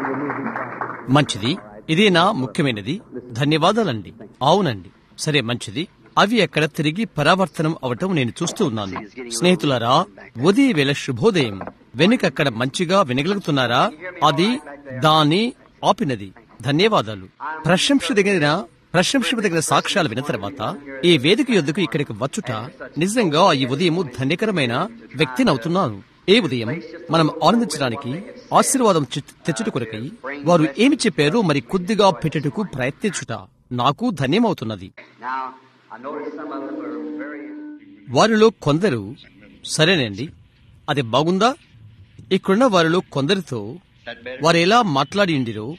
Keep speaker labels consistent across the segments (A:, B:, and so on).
A: మంచిది ఇదేనా ముఖ్యమైనది ధన్యవాదాలండి అవునండి సరే మంచిది అవి అక్కడ తిరిగి పరావర్తనం అవటం నేను చూస్తూ ఉన్నాను స్నేహితులారా ఉదయ వేళ శుభోదయం వెనుక అక్కడ మంచిగా వినగలుగుతున్నారా అది దాని ఆపినది ధన్యవాదాలు ప్రశంసదగిన ప్రశంసదగిన సాక్ష్యాలు విన్న తర్వాత ఈ వేదిక యొద్దకు ఇక్కడికి వచ్చుట నిజంగా ఈ ఉదయము ధన్యకరమైన వ్యక్తినవుతున్నాను ఏ ఉదయం మనం ఆనందించడానికి ఆశీర్వాదం చి- తెచ్చుట కొరకై వారు ఏమి చెప్పారో మరి కొద్దిగా పెట్టుటకు ప్రయత్నించుట నాకు ధన్యమవుతున్నది
B: Now, I noticed some of them were very.
A: వారిలో కొందరు సరేనండి అది బాగుందా ఇక్కడున్న వారిలో కొందరితో వారు ఎలా మాట్లాడి ఉండిరో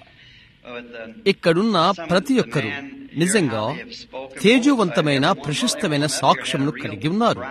A: ఇక్కడున్న ప్రతి ఒక్కరూ నిజంగా తేజోవంతమైన ప్రశస్తమైన సాక్ష్యమును కలిగి ఉన్నారు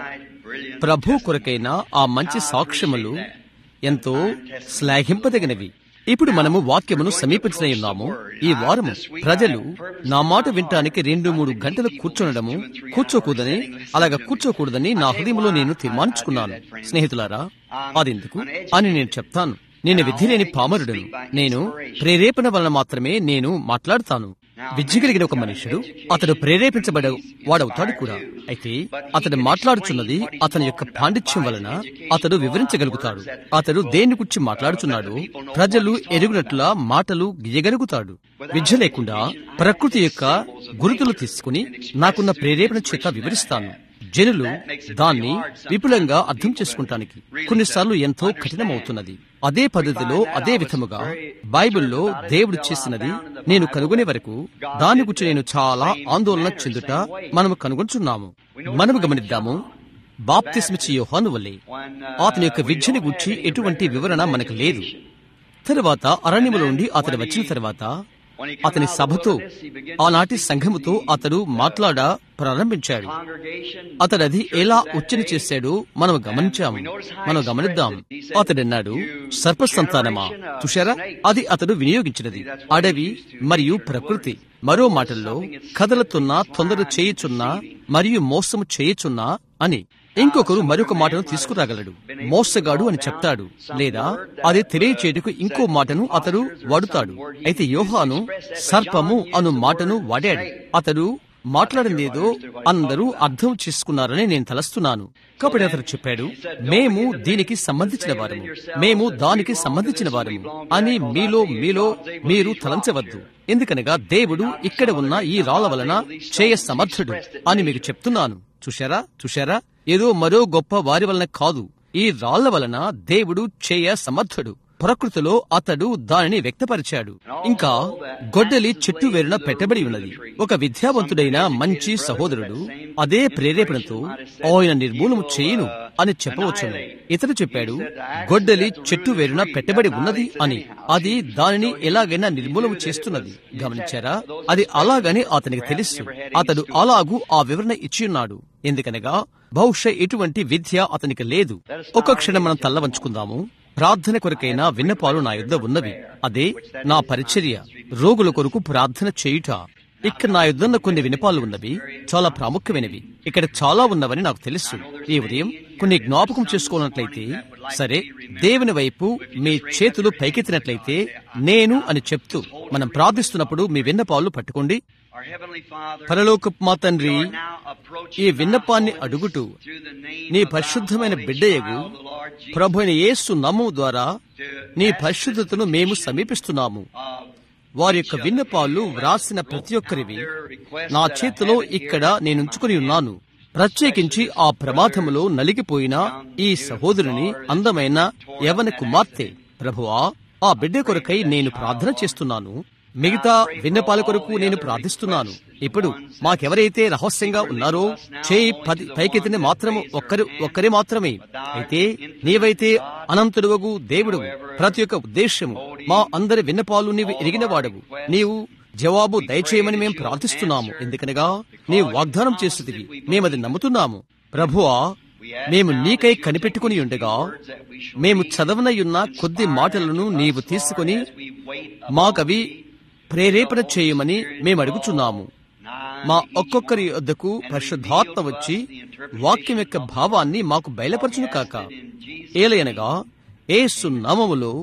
A: ప్రభు కొరకైన ఆ మంచి సాక్ష్యములు ఎంతో శ్లాఘింపదగినవి ఇప్పుడు మనము వాక్యమును సమీపించనే ఉన్నాము ఈ వారము ప్రజలు నా మాట వినటానికి రెండు మూడు గంటలు కూర్చోనడము కూర్చోకూడదని అలాగ కూర్చోకూడదని నా హృదయంలో నేను తీర్మానించుకున్నాను స్నేహితులారా అదెందుకు అని నేను చెప్తాను నేను విధి లేని పామరుడను నేను ప్రేరేపణ వలన మాత్రమే నేను మాట్లాడతాను విద్య కలిగిన ఒక మనుషుడు అతడు ప్రేరేపించబడ వాడవుతాడు కూడా అయితే అతడు మాట్లాడుచున్నది అతని యొక్క పాండిత్యం వలన అతడు వివరించగలుగుతాడు అతడు దేని గురించి మాట్లాడుచున్నాడు ప్రజలు ఎరుగునట్లుగా మాటలు గీయగలుగుతాడు విద్య లేకుండా ప్రకృతి యొక్క గురుతులు తీసుకుని నాకున్న ప్రేరేపణ చేత వివరిస్తాను జనులు దాన్ని విపులంగా అర్థం చేసుకుంటానికి కొన్నిసార్లు ఎంతో కఠినమవుతున్నది అదే పద్ధతిలో అదే విధముగా బైబిల్లో దేవుడు చేసినది నేను కనుగొనే వరకు దాని గురించి నేను చాలా ఆందోళన చెందుట మనము కనుగొంటున్నాము మనము గమనిద్దాము బాప్తిస్మిచ్చి యోహాను వల్లే అతని యొక్క విద్యని గురించి ఎటువంటి వివరణ మనకు లేదు తరువాత అరణ్యములో నుండి అతడు వచ్చిన తర్వాత అతని సభతో ఆనాటి సంఘముతో అతడు మాట్లాడ ప్రారంభించాడు అతడు అది ఎలా ఉచ్చరి చేశాడో మనం గమనించాము మనం గమనిద్దాం అతడన్నాడు సర్పసంతానమా చూశారా అది అతడు వినియోగించినది అడవి మరియు ప్రకృతి మరో మాటల్లో కదలుతున్న తొందర చేయుచున్న మరియు మోసము చేయుచున్నా అని ఇంకొకరు మరొక మాటను తీసుకురాగలడు మోసగాడు అని చెప్తాడు లేదా అది తెలియచేటుకు ఇంకో మాటను అతడు వాడుతాడు అయితే యోహాను సర్పము అను మాటను వాడాడు అతడు మాట్లాడిందేదో అందరూ అర్థం చేసుకున్నారని నేను తలస్తున్నాను కాబట్టి అతడు చెప్పాడు మేము దీనికి సంబంధించిన వారము మేము దానికి సంబంధించిన వారము అని మీలో మీలో మీరు తలంచవద్దు ఎందుకనగా దేవుడు ఇక్కడ ఉన్న ఈ రాళ్ల వలన చేయ సమర్థుడు అని మీకు చెప్తున్నాను చూశారా చూశారా ఏదో మరో గొప్ప వారి వలన కాదు ఈ రాళ్ల వలన దేవుడు చేయ సమర్థుడు ప్రకృతిలో అతడు దానిని వ్యక్తపరిచాడు ఇంకా గొడ్డలి చెట్టు వేరున పెట్టబడి ఉన్నది ఒక విద్యావంతుడైన మంచి సహోదరుడు అదే ప్రేరేపణతో ఆయన నిర్మూలము చేయును అని చెప్పవచ్చును ఇతడు చెప్పాడు గొడ్డలి చెట్టు వేరున పెట్టబడి ఉన్నది అని అది దానిని ఎలాగైనా నిర్మూలము చేస్తున్నది గమనించారా అది అలాగని అతనికి తెలుసు అతడు అలాగూ ఆ వివరణ ఇచ్చి ఉన్నాడు ఎందుకనగా బహుశా ఎటువంటి విద్య అతనికి లేదు ఒక క్షణం మనం తల్ల వంచుకుందాము ప్రార్థన కొరకైన విన్నపాలు నా యుద్ధ ఉన్నవి అదే నా పరిచర్య రోగుల కొరకు ప్రార్థన చేయుట ఇక్కడ నా యుద్ధంలో కొన్ని వినపాలు ఉన్నవి చాలా ప్రాముఖ్యమైనవి ఇక్కడ చాలా ఉన్నవని నాకు తెలుసు ఈ ఉదయం కొన్ని జ్ఞాపకం చేసుకోనట్లయితే సరే దేవుని వైపు మీ చేతులు పైకెత్తినట్లయితే నేను అని చెప్తూ మనం ప్రార్థిస్తున్నప్పుడు మీ విన్నపాలు పట్టుకోండి
B: Our Heavenly Father,
A: పరలోకపు మా తండ్రి
B: we are now approaching
A: ఈ విన్నపాన్ని
B: thy
A: అడుగుటూ
B: holiness through the name
A: నీ
B: of thy
A: పరిశుద్ధమైన
B: holy
A: బిడ్డయగు
B: child, the Lord Jesus,
A: ప్రభు అయిన యేసు నమ్ము ద్వారా నీ పరిశుద్ధతను మేము సమీపిస్తున్నాము వారి యొక్క విన్నపాలు వ్రాసిన ప్రతి ఒక్కరివి నా చేతిలో ఇక్కడ నేనుంచుకుని ఉన్నాను ప్రత్యేకించి ఆ ప్రమాదములో నలిగిపోయిన ఈ సహోదరుని అందమైన యవన కుమార్తె ప్రభువా ఆ బిడ్డ కొరకై నేను ప్రార్థన చేస్తున్నాను మిగతా విన్నపాల కొరకు నేను ప్రార్థిస్తున్నాను ఇప్పుడు మాకెవరైతే రహస్యంగా ఉన్నారో చేయి పది పైకెత్తిన మాత్రము ఒక్కరు ఒక్కరే మాత్రమే అయితే నీవైతే అనంతుడువగు దేవుడు ప్రతి ఒక్క ఉద్దేశ్యము మా అందరి విన్నపాలు నీవు ఎరిగిన వాడవు నీవు జవాబు దయచేయమని మేము ప్రార్థిస్తున్నాము ఎందుకనగా నీవు వాగ్దానం చేస్తుంది మేమది నమ్ముతున్నాము ప్రభువా మేము నీకై కనిపెట్టుకుని ఉండగా మేము చదవనయున్న కొద్ది మాటలను నీవు తీసుకుని మాకవి ప్రేరేపణ చేయమని మేము అడుగుచున్నాము మా ఒక్కొక్కరి వద్దకు పరిశుద్ధాత్మ వచ్చి వాక్యం యొక్క భావాన్ని మాకు బయలుపరచును కాక ఏలయనగా ఏసు నామములో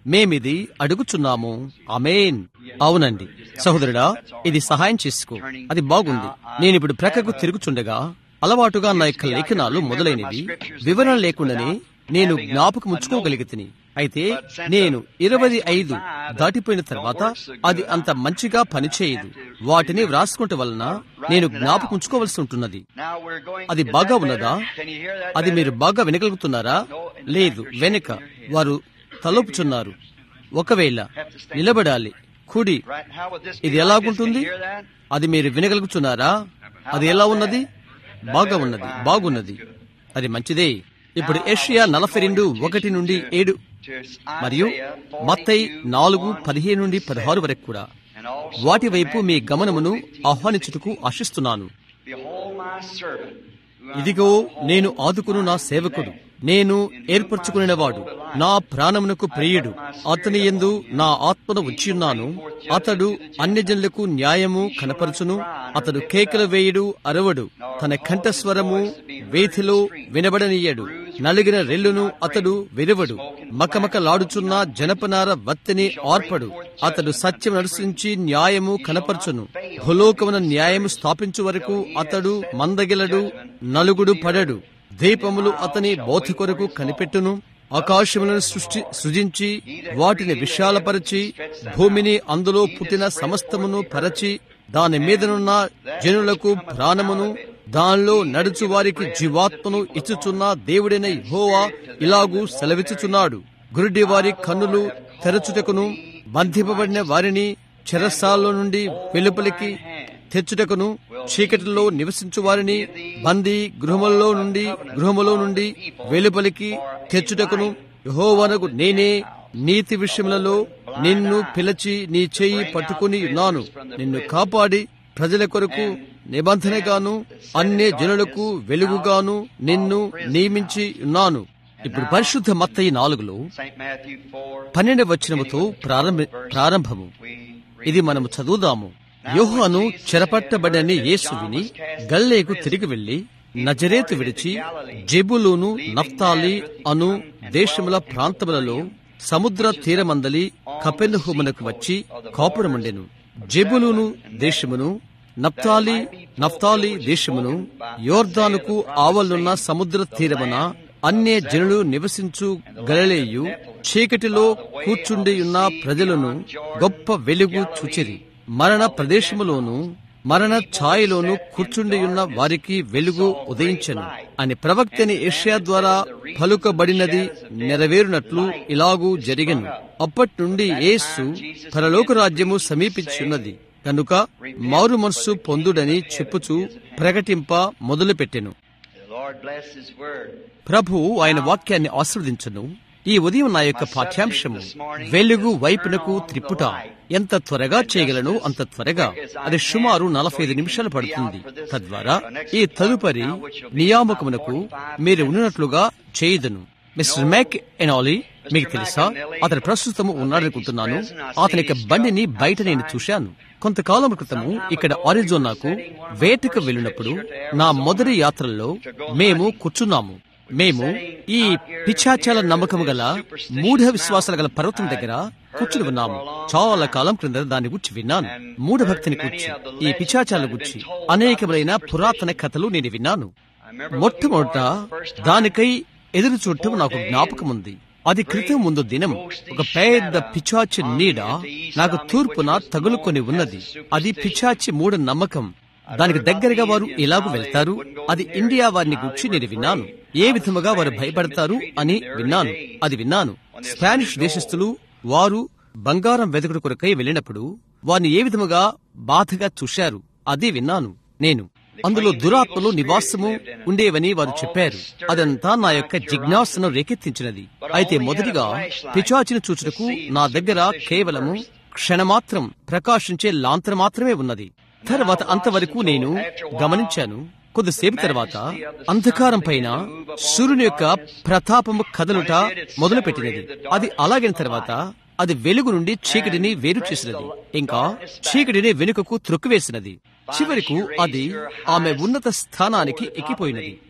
A: మేమిది అడుగుచున్నాము అమేన్ అవునండి సహోదరుడా ఇది సహాయం చేసుకో అది బాగుంది నేను ఇప్పుడు ప్రక్కకు తిరుగుచుండగా అలవాటుగా నా యొక్క లేఖనాలు మొదలైనవి వివరణ లేకుండానే నేను జ్ఞాపకం ఉంచుకోగలిగితిని అయితే నేను ఇరవై ఐదు దాటిపోయిన తర్వాత అది అంత మంచిగా పనిచేయదు వాటిని వ్రాసుకుంటే వలన నేను జ్ఞాపకం ఉంచుకోవలసి ఉంటున్నది
B: Now we're going
A: అది
B: is
A: బాగా
B: that
A: ఉన్నదా
B: better? Can you hear that
A: అది
B: better?
A: మీరు బాగా వినగలుగుతున్నారా లేదు వెనుక వారు తలొప్పుచున్నారు ఒకవేళ నిలబడాలి కుడి
B: Right, how would this
A: ఇది
B: be like this?
A: ఎలాగుంటుంది
B: Can you hear that?
A: అది మీరు వినగలుగుతున్నారా అది ఎలా ఉన్నది బాగా ఉన్నది బాగున్నది అది మంచిదే ఇప్పుడు ఏషియా నలభై రెండు ఒకటి నుండి ఏడు
B: To
A: మరియు
B: Isaiah 42,
A: మత్తయి నాలుగు
B: 1,
A: పదిహేను నుండి పదహారు వరకు కూడా
B: and also
A: వాటి వైపు మీ
B: Matthew
A: గమనమును
B: 15,
A: ఆహ్వానించుటకు ఆశిస్తున్నాను
B: Behold my servant, who I
A: ఇదిగో నేను ఆదుకును నా సేవకుడు నేను ఏర్పరచుకునేవాడు నా ప్రాణమునకు ప్రియుడు అతని యందు నా ఆత్మను ఉంచియున్నాను అతడు అన్యజనులకు న్యాయము కనపరచును అతడు కేకలు వేయుడు అరవడు తన కంఠస్వరము వేధిలో వినబడనీయడు నలిగిన రెల్లును అతడు విరవడు మకమకలాడుచున్న జనపనార వత్తిని ఆర్పడు అతడు సత్యం నడుసించి న్యాయము కనపరచును భూలోకమున న్యాయము స్థాపించు వరకు అతడు మందగిలడు నలుగుడు పడడు దీపములు అతని బోధ కొరకు కనిపెట్టును ఆకాశములను సృష్టి సృజించి వాటిని విశాలపరచి భూమిని అందులో పుట్టిన సమస్తమును పరచి దాని మీదనున్న జనులకు ప్రాణమును దానిలో నడుచు వారికి జీవాత్మను ఇచ్చుచున్న దేవుడైన యెహోవా ఇలాగూ సెలవిచ్చుచున్నాడు గురుడి వారి కన్నులు తెరచుటకును బంధింపబడిన వారిని చెరసాల్లో నుండి వెలుపలికి తెచ్చుటకును చీకటిలో నివసించు వారిని బందీ గృహములలో నుండి గృహములో నుండి వెలుపలికి తెచ్చుటకును యహోవనకు నేనే నీతి విషయములలో నిన్ను పిలిచి నీ చెయ్యి పట్టుకుని ఉన్నాను నిన్ను కాపాడి ప్రజల కొరకు నిబంధనగాను అన్య జనులకు వెలుగుగాను నిన్ను నియమించి ఉన్నాను ఇప్పుడు పరిశుద్ధ మత్తయి నాలుగులో
B: St. Matthew 4,
A: పన్నెండు వచనముతో ప్రారంభ ప్రారంభము
B: we
A: ఇది మనము చదువుదాము యోహాను చెరపట్టబడని యేసు విని గల్లేకు తిరిగి వెళ్లి నజరేతు విడిచి జెబులూను నఫ్తాలి అను దేశముల ప్రాంతములలో సముద్ర తీరమందలి కపెర్నహూమునకు వచ్చి కాపురముండెను జెబులూను దేశమును నఫ్తాలి నఫ్తాలి దేశమును యోర్దానుకు ఆవలున్న సముద్ర తీరమున అన్య జనులు నివసించు గలలేయు చీకటిలో కూర్చుండి ఉన్న ప్రజలను గొప్ప వెలుగు చూచిరి మరణ ప్రదేశములోను మరణ ఛాయలోను కూర్చుండి ఉన్న వారికి వెలుగు ఉదయించెను అని ప్రవక్తని ఏషియా ద్వారా పలుకబడినది నెరవేరునట్లు ఇలాగూ జరిగెను అప్పటి నుండి యేసు పరలోక రాజ్యము సమీపించున్నది కనుక మారు మనస్సు పొందుడని చెప్పుచూ ప్రకటింప మొదలుపెట్టెను
B: The Lord bless His word.
A: ప్రభు ఆయన వాక్యాన్ని ఆశీర్వదించను ఈ ఉదయం నా యొక్క పాఠ్యాంశము వెలుగు వైపునకు త్రిప్పుట ఎంత త్వరగా చేయగలను అంత త్వరగా అది సుమారు నలభై ఐదు నిమిషాలు పడుతుంది తద్వారా ఈ తదుపరి నియామకమునకు మీరు ఉన్నట్లుగా చేయదును మిస్టర్ మ్యాక్ ఎనాలీ మీకు తెలుసా అతను ప్రస్తుతము ఉన్నాడనుకుంటున్నాను అతని యొక్క బండిని బయట నేను చూశాను కొంతకాలం క్రితము ఇక్కడ ఆరిజోనాకు వేటకు వెళ్ళినప్పుడు నా మొదటి యాత్రల్లో మేము కూర్చున్నాము మేము ఈ పిచాచాల నమ్మకము గల మూఢ విశ్వాసాల గల పర్వతం దగ్గర కూర్చుని ఉన్నాము చాలా కాలం క్రింద దాని గురించి విన్నాను మూఢ భక్తిని గురించి ఈ పిచాచాల గురించి అనేకమైన పురాతన కథలు నేను విన్నాను మొట్టమొదట దానికై ఎదురు చూడటం నాకు జ్ఞాపకం ఉంది అది క్రితం ముందు దినం ఒక పెద్ద పిచాచి నీడ నాకు తూర్పున తగులుకొని ఉన్నది అది పిచాచి మూఢ నమ్మకం దానికి దగ్గరగా వారు ఎలాగూ వెళ్తారు అది ఇండియా వారిని గురించి నేను విన్నాను ఏ విధముగా వారు భయపడతారు అని విన్నాను అది విన్నాను స్పానిష్ దేశస్థులు వారు బంగారం వెతుకుడు కొరకై వెళ్ళినప్పుడు వారిని ఏ విధముగా బాధగా చూశారు అది విన్నాను నేను అందులో దురాత్మలు నివాసము ఉండేవని వారు చెప్పారు అదంతా నా యొక్క జిజ్ఞాసను రేకెత్తించినది అయితే మొదటిగా పిచాచిని చూచుటకు నా దగ్గర కేవలము క్షణమాత్రం ప్రకాశించే లాంతర మాత్రమే ఉన్నది తర్వాత అంతవరకు నేను గమనించాను కొద్దిసేపు తర్వాత అంధకారం పైన సూర్యుని యొక్క ప్రతాపము కదలుట మొదలుపెట్టినది అది అలాగిన తర్వాత అది వెలుగు నుండి చీకటిని వేరు చేసినది ఇంకా చీకటిని వెనుకకు త్రొక్కివేసినది చివరకు అది ఆమె ఉన్నత స్థానానికి ఎక్కిపోయినది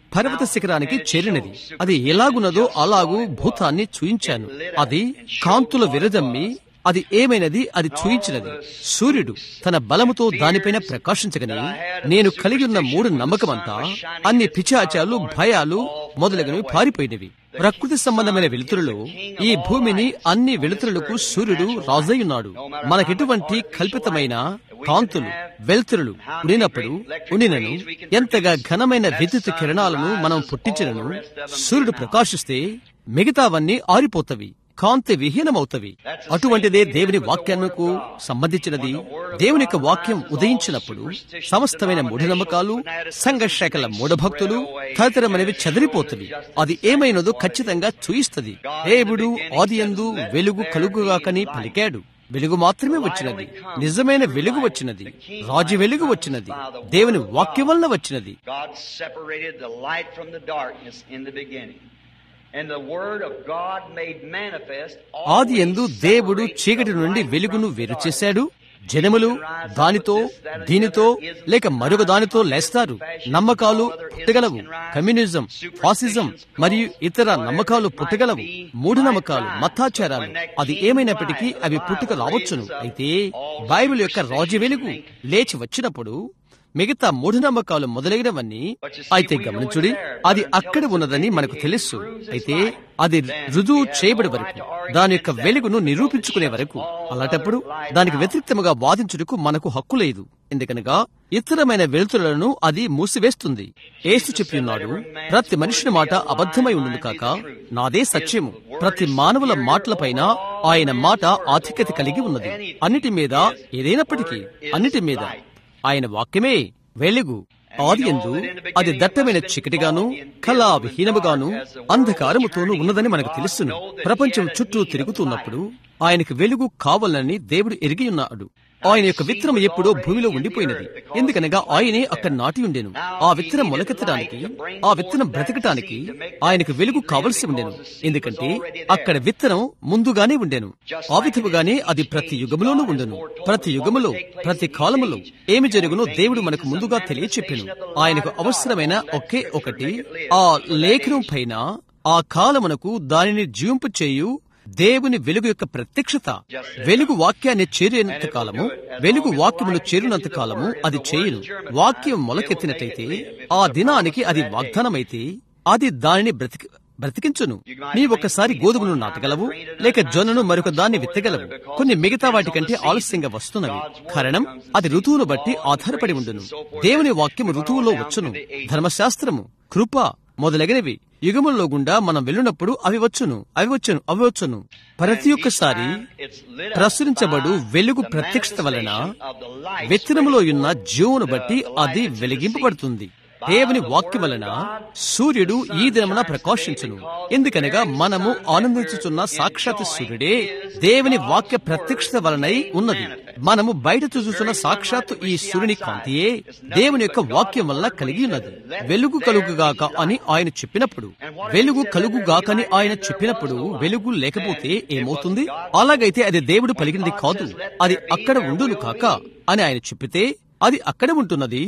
A: పర్వత శిఖరానికి చేరినది అది ఎలాగున్నదో అలాగూ భూతాన్ని చూయించాను అది కాంతుల విరదమ్మి అది ఏమైనది అది చూయించినది సూర్యుడు తన బలముతో దానిపైన ప్రకాశించగని నేను కలిగి ఉన్న మూడు నమ్మకమంతా అన్ని పిచాచాలు భయాలు మొదలగునవి పారిపోయినవి ప్రకృతి సంబంధమైన వెలుతురులో ఈ భూమిని అన్ని వెలుతురులకు సూర్యుడు రాజయ్యున్నాడు మనకెటువంటి కల్పితమైన కాంతులు వెలుతురులు ఉండినప్పుడు ఉండినను ఎంతగా ఘనమైన విద్యుత్ కిరణాలను మనం పుట్టించినను సూర్యుడు ప్రకాశిస్తే మిగతావన్నీ ఆరిపోతవి కాంతి విహీనమవుతవి అటువంటిదే దేవుని వాక్యానికి సంబంధించినది దేవుని యొక్క వాక్యం ఉదయించినప్పుడు సమస్తమైన మూఢనమ్మకాలు సంఘర్షకల మూఢభక్తులు తదితరమైనవి చెదిరిపోతుంది అది ఏమైనదో ఖచ్చితంగా చూయిస్తుంది దేవుడు ఆదియందు వెలుగు కలుగుగాకని పలికాడు వెలుగు మాత్రమే వచ్చినది నిజమైన వెలుగు వచ్చినది రాజు వెలుగు వచ్చినది దేవుని వాక్యం వలన వచ్చినది
B: God separated the light from the darkness in the beginning. And the word of God made manifest
A: ఆది ఎందు దేవుడు చీకటి నుండి వెలుగును వేరు చేశాడు జనములు దానితో దీనితో లేక మరొక దానితో లేస్తారు నమ్మకాలు పుట్టగలవు కమ్యూనిజం ఫాసిజం మరియు ఇతర నమ్మకాలు పుట్టగలవు మూఢనమ్మకాలు మతాచారాలు అది ఏమైనప్పటికీ అవి పుట్టుక రావచ్చును అయితే బైబిల్ యొక్క రాజు వెలుగు లేచి వచ్చినప్పుడు మిగతా మూఢనమ్మకాలు మొదలైనవన్నీ అయితే గమనించుడి అది అక్కడ ఉన్నదని మనకు తెలుసు అయితే అది రుజువు చేయబడి వరకు దాని యొక్క వెలుగును నిరూపించుకునే వరకు అలాంటప్పుడు దానికి వ్యతిరేక్తముగా వాదించుటకు మనకు హక్కు లేదు ఎందుకనగా ఇతరమైన వెలుతురులను అది మూసివేస్తుంది ఏసు చెప్పి ఉన్నాడు ప్రతి మనిషిని మాట అబద్ధమై ఉండును కాక నాదే సత్యము ప్రతి మానవుల మాటలపైన ఆయన మాట ఆధిక్యత కలిగి ఉన్నది అన్నిటి మీద ఏదైనప్పటికీ అన్నిటి మీద ఆయన వాక్యమే వెలుగు ఆది ఎందు అది దట్టమైన చీకటిగాను కళా విహీనముగాను అంధకారముతోనూ ఉన్నదని మనకు తెలుసును ప్రపంచం చుట్టూ తిరుగుతున్నప్పుడు ఆయనకు వెలుగు కావాలని దేవుడు ఎరిగి ఉన్నాడు ఆయన యొక్క విత్తనం ఎప్పుడో భూమిలో ఉండిపోయినది ఎందుకనగా ఆయనే అక్కడ నాటి ఉండెను ఆ విత్తనం మొలకెత్తడానికి ఆ విత్తనం బ్రతకటానికి ఆయనకు వెలుగు కావలసి ఉండెను ఎందుకంటే అక్కడ విత్తనం ముందుగానే ఉండెను ఆ విధముగానే అది ప్రతి యుగములోనూ ఉండెను ప్రతి యుగములో ప్రతి కాలములో ఏమి జరుగునో దేవుడు మనకు ముందుగా తెలియచెప్పెను ఆయనకు అవసరమైన ఒకే ఒకటి ఆ లేఖనం పైన ఆ కాలమునకు దానిని జీవింపు చేయు దేవుని వెలుగు యొక్క ప్రత్యక్షత వెలుగు వాక్యాన్ని చేరినంత కాలము వెలుగు వాక్యమును చేరినంత కాలము అది చేయును వాక్యం మొలకెత్తినట్లయితే ఆ దినానికి అది వాగ్దానమైతే అది దానిని బ్రతికి బ్రతికించును నీ ఒక్కసారి గోధుమను నాటగలవు లేక జొన్నను మరొక దాన్ని విత్తగలవు కొన్ని మిగతా వాటి కంటే ఆలస్యంగా వస్తున్నవి కారణం అది ఋతువును బట్టి ఆధారపడి ఉండును దేవుని వాక్యం ఋతువులో వచ్చును ధర్మశాస్త్రము కృప మొదలగినవి యుగముల్లో గుండా మనం వెళ్ళినప్పుడు అవి వచ్చును అవి వచ్చును అవి వచ్చును ప్రతి ఒక్కసారి ప్రచురించబడు వెలుగు ప్రత్యక్షత వలన విత్తనములో ఉన్న జీవును బట్టి అది వెలిగింపబడుతుంది దేవుని వాక్యం వలన సూర్యుడు ఈ దినమున ప్రకాశించును ఎందుకనగా మనము ఆనందించుచున్న సాక్షాత్ సూర్యుడే దేవుని వాక్య ప్రత్యక్షత వలనై ఉన్నది మనము బయట చూస్తున్న సాక్షాత్తు ఈ సూర్యుని కాంతియే దేవుని యొక్క వాక్యం వలన కలిగి ఉన్నది వెలుగు కలుగుగాక అని ఆయన చెప్పినప్పుడు వెలుగు కలుగుగాకని ఆయన చెప్పినప్పుడు వెలుగు లేకపోతే ఏమవుతుంది అలాగైతే అది దేవుడు పలికినది కాదు అది అక్కడ ఉండును కాక అని ఆయన చెప్పితే అది అక్కడ ఉంటున్నది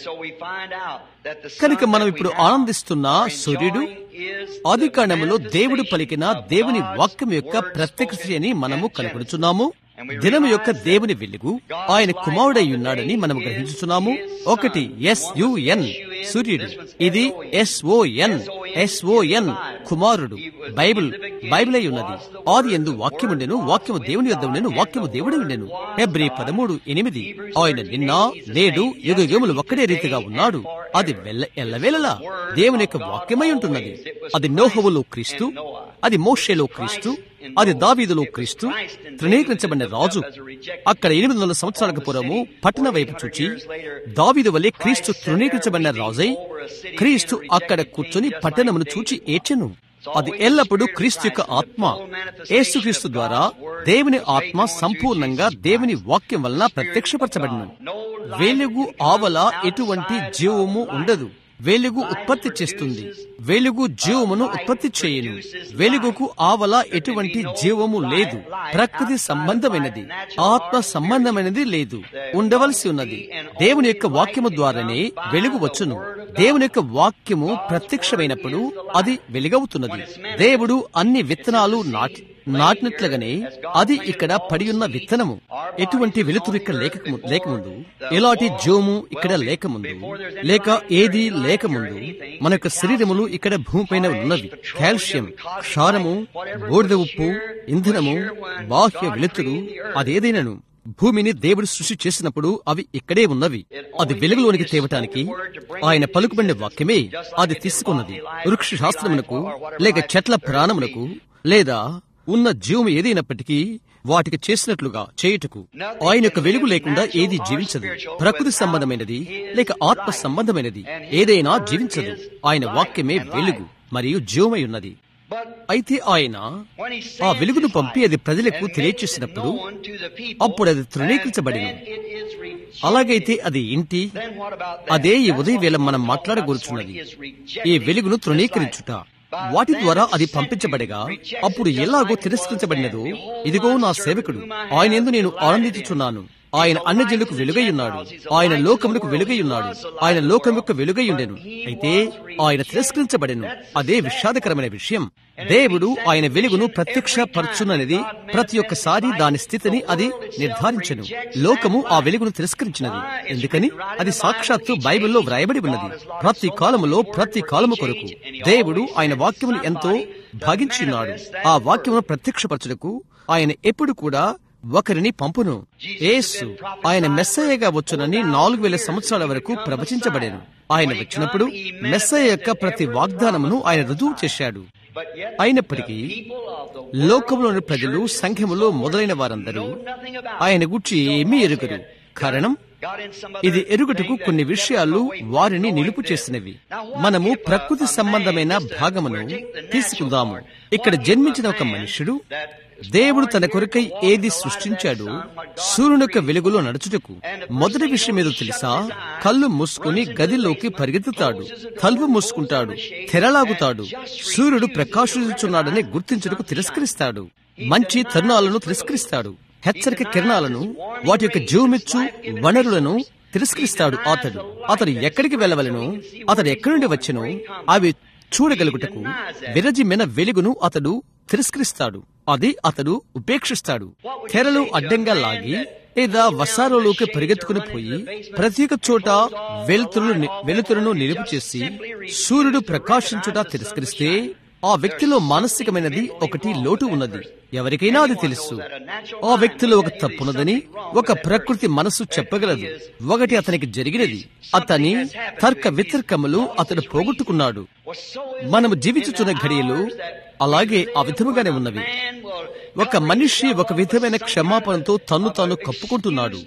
A: కనుక మనం ఇప్పుడు ఆనందిస్తున్న సూర్యుడు ఆది కాండములో దేవుడు పలికిన దేవుని వాక్యం యొక్క ప్రత్యక్ష అని మనము కనుగొనుచున్నాము దినము యొక్క దేవుని వెలుగు ఆయన కుమారుడై ఉన్నాడని మనం గ్రహించుచున్నాము ఒకటి ఎస్యుఎన్ సూర్యుడు ఇది ఎస్ఓఎన్ ఎస్ఓఎన్ కుమారుడు బైబిల్ బైబిల్ అయి ఉన్నది ఆది ఎందు వాక్యముండెను వాక్యము దేవుని యొద్ద ఉండెను వాక్యము దేవుడు ఉండెను ఫిబ్రి పదమూడు ఎనిమిది ఆయన నిన్న నేడు యుగ యుగములు ఒక్కడే రీతిగా ఉన్నాడు అది వెళ్ళ ఎల్లవేళలా దేవుని యొక్క వాక్యమై ఉంటున్నది అది నోహవులో క్రీస్తు అది మోషేలో క్రీస్తు అది దావీదులో క్రీస్తు తృణీకరించబడిన రాజు అక్కడ ఎనిమిది వందల సంవత్సరాలకు పూర్వము పట్టణ వైపు చూచి దావీదు వల్లే క్రీస్తు తృణీకరించబడిన రాజై క్రీస్తు అక్కడ కూర్చొని పట్టణమును చూచి ఏడ్చెను అది ఎల్లప్పుడూ క్రీస్తు యొక్క ఆత్మ యేసుక్రీస్తు ద్వారా దేవుని ఆత్మ సంపూర్ణంగా దేవుని వాక్యం వలన ప్రత్యక్షపరచబడిన వెలుగు ఆవల ఎటువంటి జీవము ఉండదు వెలుగు ఉత్పత్తి చేస్తుంది వెలుగు జీవమును ఉత్పత్తి చేయును వెలుగుకు ఆవల ఎటువంటి జీవము లేదు ప్రకృతి సంబంధమైనది ఆత్మ సంబంధమైనది లేదు ఉండవలసి ఉన్నది దేవుని యొక్క వాక్యము ద్వారానే వెలుగు వచ్చును దేవుని యొక్క వాక్యము ప్రత్యక్షమైనప్పుడు అది వెలుగవుతున్నది దేవుడు అన్ని విత్తనాలు నాటి నాటినట్లుగానే అది ఇక్కడ పడి ఉన్న విత్తనము ఎటువంటి వెలుతురు ఇక్కడ లేక లేకముందు ఎలాంటి జోము ఇక్కడ లేకముందు లేక ఏది లేకముందు మన యొక్క శరీరములు ఇక్కడ భూమిపైన ఉన్నవి కాల్షియం క్షారము బూడిద ఉప్పు ఇంధనము బాహ్య వెలుతురు అదేదైనాను భూమిని దేవుడు సృష్టి చేసినప్పుడు అవి ఇక్కడే ఉన్నవి అది వెలుగులోనికి తేవటానికి ఆయన పలుకుబడిన వాక్యమే అది తీసుకున్నది వృక్ష శాస్త్రమునకు లేక చెట్ల ప్రాణమునకు లేదా ఉన్న జీవం ఏదైనప్పటికీ వాటికి చేసినట్లుగా చేయుటకు ఆయన యొక్క వెలుగు లేకుండా ఏది జీవించదు ప్రకృతి సంబంధమైనది లేక ఆత్మ సంబంధమైనది ఏదైనా జీవించదు ఆయన వాక్యమే వెలుగు మరియు జీవమై ఉన్నది అయితే ఆయన ఆ వెలుగును పంపి అది ప్రజలకు తెలియచేసినప్పుడు అప్పుడు అది తృణీకరించబడిన అలాగైతే అది ఇంటి అదే ఈ ఉదయ వేళ మనం మాట్లాడగూర్చున్నది ఈ వెలుగును తృణీకరించుట వాటి ద్వారా అది పంపించబడగా అప్పుడు ఎలాగో తిరస్కరించబడినదో ఇదిగో నా సేవకుడు ఆయన ఎందు నేను ఆనందించుచున్నాను ఆయన అన్ని జనులకు వెలుగై ఉన్నాడు ఆయన లోకములకు వెలుగై ఉన్నాడు ఆయన లోకం యొక్క వెలుగై ఉండెను అయితే ఆయన తిరస్కరించబడెను అదే విషాదకరమైన విషయం దేవుడు ఆయన వెలుగును ప్రత్యక్షపరచుననేది ప్రతి ఒక్కసారి దాని స్థితిని అది నిర్ధారించను లోకము ఆ వెలుగును తిరస్కరించినది ఎందుకని అది సాక్షాత్తు బైబిల్లో వ్రాయబడి ఉన్నది ప్రతి కాలములో ప్రతి కాలము కొరకు దేవుడు ఆయన వాక్యమును ఎంతో భాగించున్నాడు ఆ వాక్యమును ప్రత్యక్షపరచుటకు ఆయన ఎప్పుడు కూడా ఒకరిని పంపును ఏసు ఆయన మెస్సయ్యగా వచ్చునని నాలుగు వేల సంవత్సరాల వరకు ప్రవచించబడాను ఆయన వచ్చినప్పుడు మెస్సయ్య యొక్క ప్రతి వాగ్దానమును ఆయన రుజువు చేశాడు అయినప్పటికీ లోకంలోని ప్రజలు సంఘములో మొదలైన వారందరూ ఆయన గురించి ఏమీ ఎరుగరు కారణం ఇది ఎరుగుటకు కొన్ని విషయాలు వారిని నిలుపు చేసినవి మనము ప్రకృతి సంబంధమైన భాగమును తీసుకుందాము ఇక్కడ జన్మించిన ఒక మనుషుడు దేవుడు తన కొరకై ఏది సృష్టించాడో సూర్యుని యొక్క వెలుగులో నడుచుటకు మొదటి విషయం ఏదో తెలుసా కళ్ళు మూసుకుని గదిలోకి పరిగెత్తుతాడు తలుపు మూసుకుంటాడు తెరలాగుతాడు సూర్యుడు ప్రకాశించున్నాడని గుర్తించుటకు తిరస్కరిస్తాడు మంచి తరుణాలను తిరస్కరిస్తాడు హెచ్చరిక కిరణాలను వాటి యొక్క జీవమిచ్చు వనరులను తిరస్కరిస్తాడు అతడు అతడు ఎక్కడికి వెళ్ళవలను అతడు ఎక్కడి నుండి వచ్చెనో అవి చూడగలుగుటకు విరజిమ్మిన వెలుగును అతడు తిరస్కరిస్తాడు అది అతడు ఉపేక్షిస్తాడు తెరలు అడ్డంగా లాగి లేదా వసారోలోకి పరిగెత్తుకుని పోయి ప్రతి ఒక్క చోట వెలుతురును వెలుతురును నిలుపు చేసి సూర్యుడు ప్రకాశించుట తిరస్కరిస్తే ఆ వ్యక్తిలో మానసికమైనది ఒకటి లోటు ఉన్నది ఎవరికైనా అది తెలుసు ఆ వ్యక్తిలో ఒక తప్పున్నదని ఒక ప్రకృతి మనసు చెప్పగలదు ఒకటి అతనికి జరిగినది అతని తర్క వితర్కములు అతడు పోగొట్టుకున్నాడు మనము జీవించుచున్న ఘడియలు అలాగే ఆ విధముగానే ఉన్నవి ఒక మనిషి ఒక విధమైన క్షమాపణతో తన్ను తాను కప్పుకుంటున్నాడు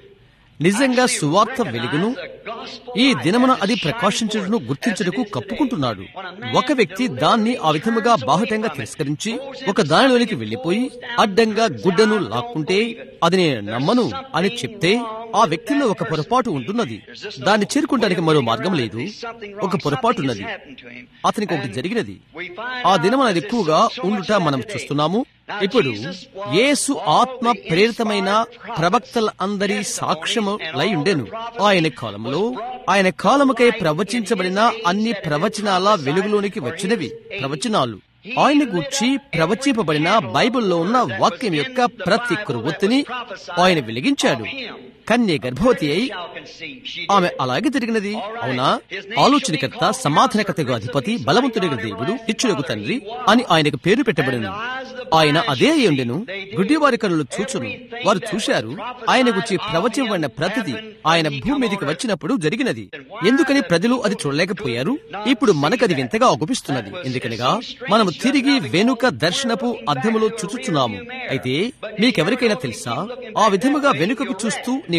A: నిజంగా సువార్త వెలుగును ఈ దినమున అది ప్రకాశించుటను గుర్తించుటకు కప్పుకుంటున్నాడు ఒక వ్యక్తి దాన్ని ఆ విధముగా బాహటంగా తిరస్కరించి ఒక దానిలోనికి వెళ్లిపోయి అడ్డంగా గుడ్డను లాక్కుంటే అది నేను నమ్మను అని చెప్తే ఆ వ్యక్తిలో ఒక పొరపాటు ఉంటున్నది దాన్ని చేరుకుంటానికి మరో మార్గం లేదు ఒక పొరపాటున్నది అతనికి ఒకటి జరిగినది ఆ దినం అది ఎక్కువగా ఉండుట మనం చూస్తున్నాము ఇప్పుడు యేసు ఆత్మ ప్రేరితమైన ప్రవక్తల అందరి సాక్ష్యము లై ఉండెను ఆయన కాలంలో ఆయన కాలముకై ప్రవచించబడిన అన్ని ప్రవచనాల వెలుగులోనికి వచ్చినవి ప్రవచనాలు ఆయన గూర్చి ప్రవచింపబడిన బైబిల్లో ఉన్న వాక్యం యొక్క ప్రతి కురువొత్తిని ఆయన వెలిగించాడు కన్య గర్భవతి అయి ఆమె అలాగే జరిగినది అవునా ఆలోచనకర్త సమాధానకర్తకు అధిపతి బలవంతుడిగా దేవుడు ఇచ్చుడకు తండ్రి అని ఆయనకు పేరు పెట్టబడిన ఆయన అదే అయి ఉండెను గుడ్డివారి కనులు చూచును వారు చూశారు ఆయన గురించి ప్రవచింపబడిన ప్రతిది ఆయన భూమి మీదకి వచ్చినప్పుడు జరిగినది ఎందుకని ప్రజలు అది చూడలేకపోయారు ఇప్పుడు మనకది వింతగా అగుపిస్తున్నది ఎందుకనగా మనము తిరిగి వెనుక దర్శనపు అద్దములో చూచుచున్నాము అయితే మీకెవరికైనా తెలుసా ఆ విధముగా వెనుకకు చూస్తూ నీ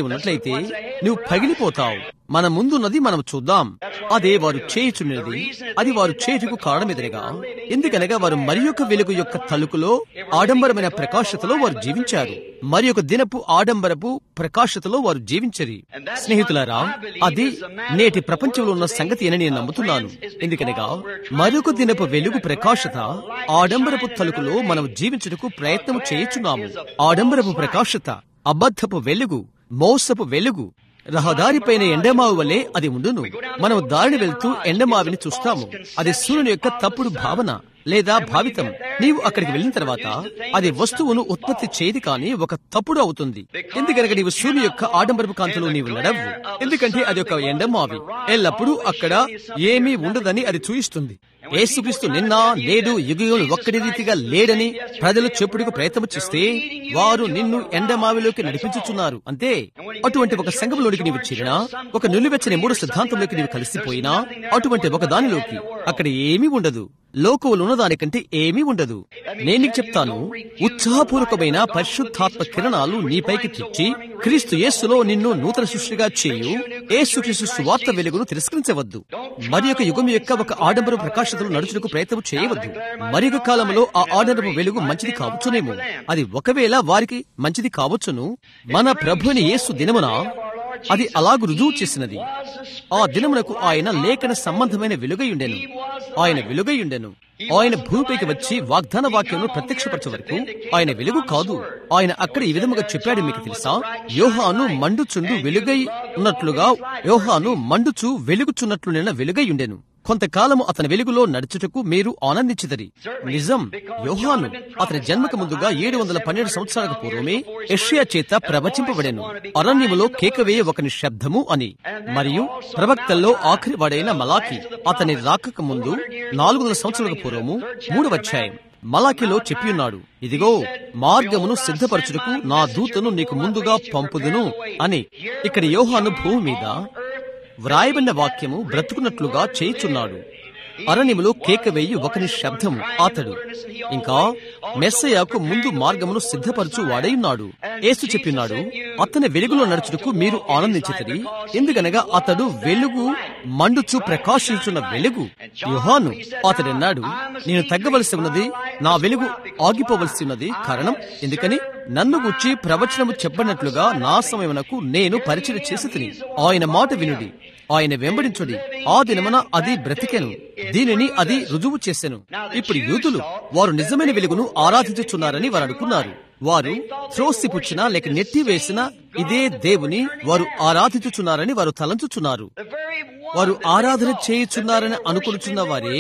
A: ఉన్నట్లయితే నువ్వు పగిలిపోతావు మన ముందున్నది మనం చూద్దాం అదే వారు చేయుచున్నది అది వారు చేయుటకు కారణమిదనగా ఎందుకనగా వారు మరి యొక్క వెలుగు యొక్క తలుకులో ఆడంబరమైన ప్రకాశతలో వారు జీవించారు మరి ఒక దినపు ఆడంబరపు ప్రకాశతలో వారు జీవించరి స్నేహితులారా అది నేటి ప్రపంచంలో ఉన్న సంగతి అని నేను నమ్ముతున్నాను ఎందుకనగా మరొక దినపు వెలుగు ప్రకాశత ఆడంబరపు తలుకులో మనం జీవించుటకు ప్రయత్నం చేయుచున్నాము ఆడంబరపు ప్రకాశత అబద్ధపు వెలుగు మోసపు వెలుగు రహదారిపైన ఎండమావు వలె అది ఉండును మనం దారిని వెళ్తూ ఎండమావిని చూస్తాము అది సూర్యుని యొక్క తప్పుడు భావన లేదా భావితం నీవు అక్కడికి వెళ్ళిన తర్వాత అది వస్తువును ఉత్పత్తి చేయదు కానీ ఒక తప్పుడు అవుతుంది ఎందుకనగా నీవు సూర్యుని యొక్క ఆడంబరపు కాంతిలో నీవు నడవు ఎందుకంటే అది ఒక ఎండమావి ఎల్లప్పుడూ అక్కడ ఏమీ ఉండదని అది చూయిస్తుంది యేసుక్రీస్తు నిన్న నేడు యుగయులు ఒక్కడి రీతిగా లేడని ప్రజలు చెప్పుడుకు ప్రయత్నం చేస్తే వారు నిన్ను ఎండమావిలోకి నడిపించుచున్నారు అంతే అటువంటి ఒక సంఘంలోనికి నీవు చేరినా ఒక నిలువెచ్చని మూడు సిద్ధాంతంలోకి నీవు కలిసిపోయినా అటువంటి ఒక దానిలోకి అక్కడ ఏమీ ఉండదు లోకములు ఉన్నదానికంటే ఏమీ ఉండదు నేను నీకు చెప్తాను ఉత్సాహపూర్వకమైన పరిశుద్ధాత్మ కిరణాలు నీపైకి తెచ్చి క్రీస్తు యేసులో నిన్ను నూతన సృష్టిగా చేయు యేసు క్రీస్తు సువార్త వెలుగును తిరస్కరించవద్దు మరి ఒక యుగం యొక్క ఒక ఆడంబర ప్రకాశతలు నడుచుటకు ప్రయత్నం చేయవద్దు మరి ఒక కాలంలో ఆ ఆడంబరపు వెలుగు మంచిది కావచ్చునేమో అది ఒకవేళ వారికి మంచిది కావచ్చును మన ప్రభుని యేసు దినమున అది అలాగు రుజువు చేసినది ఆ దినమునకు ఆయన లేఖన సంబంధమైన వెలుగయుండెను ఆయన వెలుగయుండెను ఆయన భూమిపైకి వచ్చి వాగ్దాన వాక్యంను ప్రత్యక్షపరచే వరకు ఆయన వెలుగు కాదు ఆయన అక్కడ ఈ విధముగా చెప్పాడు మీకు తెలుసా యోహాను మండుచుండు వెలుగై ఉన్నట్లుగా యోహాను మండుచు వెలుగుచున్నట్లు నిన్న వెలుగై ఉండెను కొంతకాలము అతని వెలుగులో నడుచుటకు మీరు ఆనందించిదరి నిజం యోహాను అతని జన్మకు ముందుగా ఏడు వందల పన్నెండు సంవత్సరాలకు పూర్వమే యెషయా చేత ప్రవచింపబడెను అరణ్యములో కేకవేయ ఒకని శబ్దము అని మరియు ప్రవక్తల్లో ఆఖరి వాడైన మలాకి అతని రాకక ముందు నాలుగు వందల సంవత్సరాలకు పూర్వము మూడవ అధ్యాయం మలాకిలో చెప్పియున్నాడు ఇదిగో మార్గమును సిద్ధపరచుటకు నా దూతను నీకు ముందుగా పంపుదును అని ఇక్కడ యోహాను భూమి మీద వ్రాయబడిన వాక్యము బ్రతుకున్నట్లుగా చేయుచున్నాడు అరణ్యములో కేక వేయి ఒకని శబ్దం అతడు ఇంకా మెస్సయాకు ముందు మార్గమును సిద్ధపరచు వాడైయున్నాడు ఏసు చెప్పినాడు అతని వెలుగులో నడుచుటకు మీరు ఆనందించితరి ఎందుకనగా అతడు వెలుగు మండుచు ప్రకాశించున్న వెలుగు యుహాను అతడన్నాడు నేను తగ్గవలసి ఉన్నది నా వెలుగు ఆగిపోవలసి ఉన్నది కారణం ఎందుకని నన్ను గుచ్చి ప్రవచనము చెప్పనట్లుగా నా సమయమునకు నేను పరిచయం చేసి తిని ఆయన మాట వినుడి ఆయన వెంబడించుడి ఆ దినమున అది బ్రతికెను దీనిని అది రుజువు చేసెను ఇప్పుడు యూదులు వారు నిజమైన వెలుగును ఆరాధించుచున్నారని వారు అనుకున్నారు వారు త్రోసిపుచ్చిన లేక నెట్టి వేసిన ఇదే దేవుని వారు ఆరాధించుచున్నారని వారు తలంచుచున్నారు వారు ఆరాధన చేయుచున్నారని అనుకునుచున్న వారే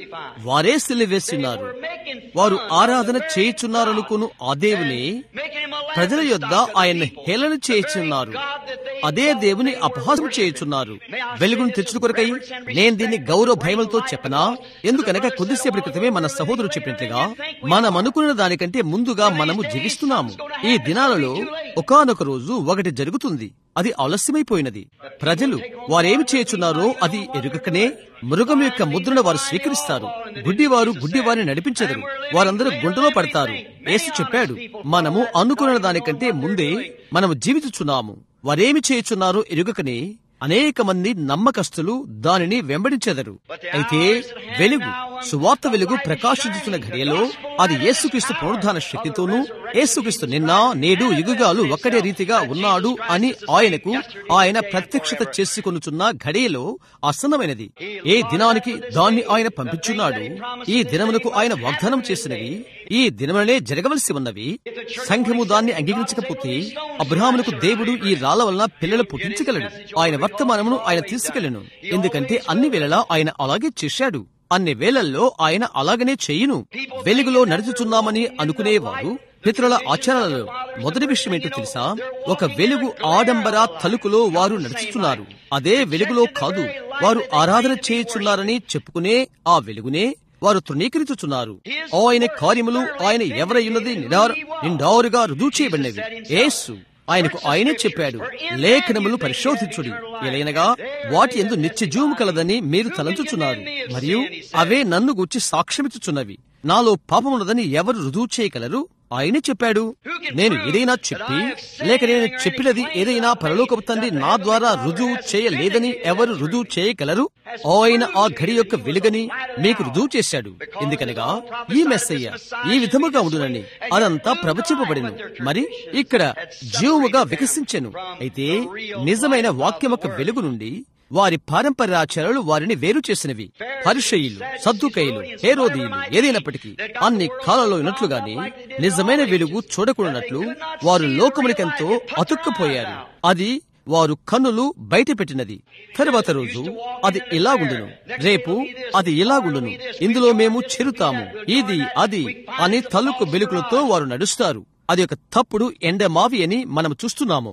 A: వారే సిలివేస్తున్నారు వారు ఆరాధన చేయుచున్నారనుకును ఆ దేవుని ప్రజల యొద్ద ఆయన హేళన చేయుచున్నారు అదే దేవుని అపహాసం చేయుచున్నారు వెలుగును తెచ్చుట కొరకై నేను దీన్ని గౌరవ భయములతో చెప్పనా ఎందుకనగా కొద్దిసేపటి క్రితమే మన సహోదరుడు చెప్పినట్లుగా మనం అనుకున్న దానికంటే ముందుగా మనము జీవిస్తున్నాము ఈ దినాలలో ఒకనొక రోజు ఒకటి జరుగుతుంది అది ఆలస్యమైపోయినది ప్రజలు వారేమి చేయుచున్నారో అది ఎరుగకనే మృగం యొక్క ముద్రను వారు స్వీకరిస్తారు గుడ్డివారు గుడ్డివారిని నడిపించెదరు వారందరూ గుంటలో పడతారు యేసు చెప్పాడు మనము అనుకున్న దానికంటే ముందే మనము జీవించుచున్నాము వారేమి చేయుచున్నారో ఎరుగకనే అనేక మంది నమ్మకస్తులు దానిని వెంబడించెదరు అయితే వెలుగు సువార్త వెలుగు ప్రకాశించుతున్న ఘడియలో అది యేసుక్రీస్తు పునరుద్ధాన శక్తితోనూ యేసుక్రీస్తు నిన్న నేడు యుగుగాలు ఒక్కడే రీతిగా ఉన్నాడు అని ఆయనకు ఆయన ప్రత్యక్షత చేసుకొనుచున్న ఘడియలో ఆసన్నమైనది ఏ దినానికి దాన్ని ఆయన పంపించున్నాడు ఈ దినమునకు ఆయన వాగ్దానం చేసినవి ఈ దినములనే జరగవలసి ఉన్నవి సంఘము దాన్ని అంగీకరించకపోతే అబ్రహామునకు దేవుడు ఈ రాళ్ల వలన పిల్లలు పుట్టించగలడు ఆయన వర్తమానమును ఆయన తీసుకెళ్లను ఎందుకంటే అన్ని వేళలా ఆయన అలాగే చేశాడు అన్ని వేళల్లో ఆయన అలాగనే చేయును వెలుగులో నడుచుచున్నామని అనుకునేవారు పితరుల ఆచారాలలో మొదటి విషయం ఏంటో తెలుసా ఒక వెలుగు ఆడంబర తలుకులో వారు నడుచుతున్నారు అదే వెలుగులో కాదు వారు ఆరాధన చేయుచున్నారని చెప్పుకునే ఆ వెలుగునే వారు తృణీకరించుచున్నారు ఆయన కార్యములు ఆయన ఎవరయ్యున్నది నిండారుగా రుజువు చేయబడినవి యేసు ఆయనకు ఆయనే చెప్పాడు లేఖనములు పరిశోధించుడి ఎలైనగా వాటి ఎందు నిత్య జీవము కలదని మీరు తలంచుచున్నారు మరియు అవే నన్ను గుర్చి సాక్ష్యమిచ్చుచున్నవి నాలో పాపమున్నదని ఎవరు రుజువు చేయగలరు ఆయనే చెప్పాడు నేను ఏదైనా చెప్పి లేక నేను చెప్పినది ఏదైనా పరలోకపు తండ్రి నా ద్వారా రుజువు చేయలేదని ఎవరు రుజువు చేయగలరు ఆయన ఆ ఘడి యొక్క వెలుగని మీకు రుజువు చేశాడు ఎందుకనగా ఈ మెస్సయ్య ఈ విధముగా ఉండునని అదంతా ప్రవచింపబడిను మరి ఇక్కడ జీవముగా వికసించెను అయితే నిజమైన వాక్యం యొక్క వెలుగు నుండి వారి పారంపర్యాచారాలు వారిని వేరు చేసినవి పరిషయులు సద్దుకైలు హేరోదీయులు ఏదైనప్పటికీ అన్ని కాలంలో ఉన్నట్లుగానే నిజమైన వెలుగు చూడకూడనట్లు వారు లోకమునికెంతో అతుక్కుపోయారు అది వారు కన్నులు బయట పెట్టినది తరువాత రోజు అది ఇలాగుండును రేపు అది ఇలాగుండును ఇందులో మేము చెరుతాము ఇది అది అని తలుకు బెలుకులతో వారు నడుస్తారు అది ఒక తప్పుడు ఎండమావి అని మనం చూస్తున్నాము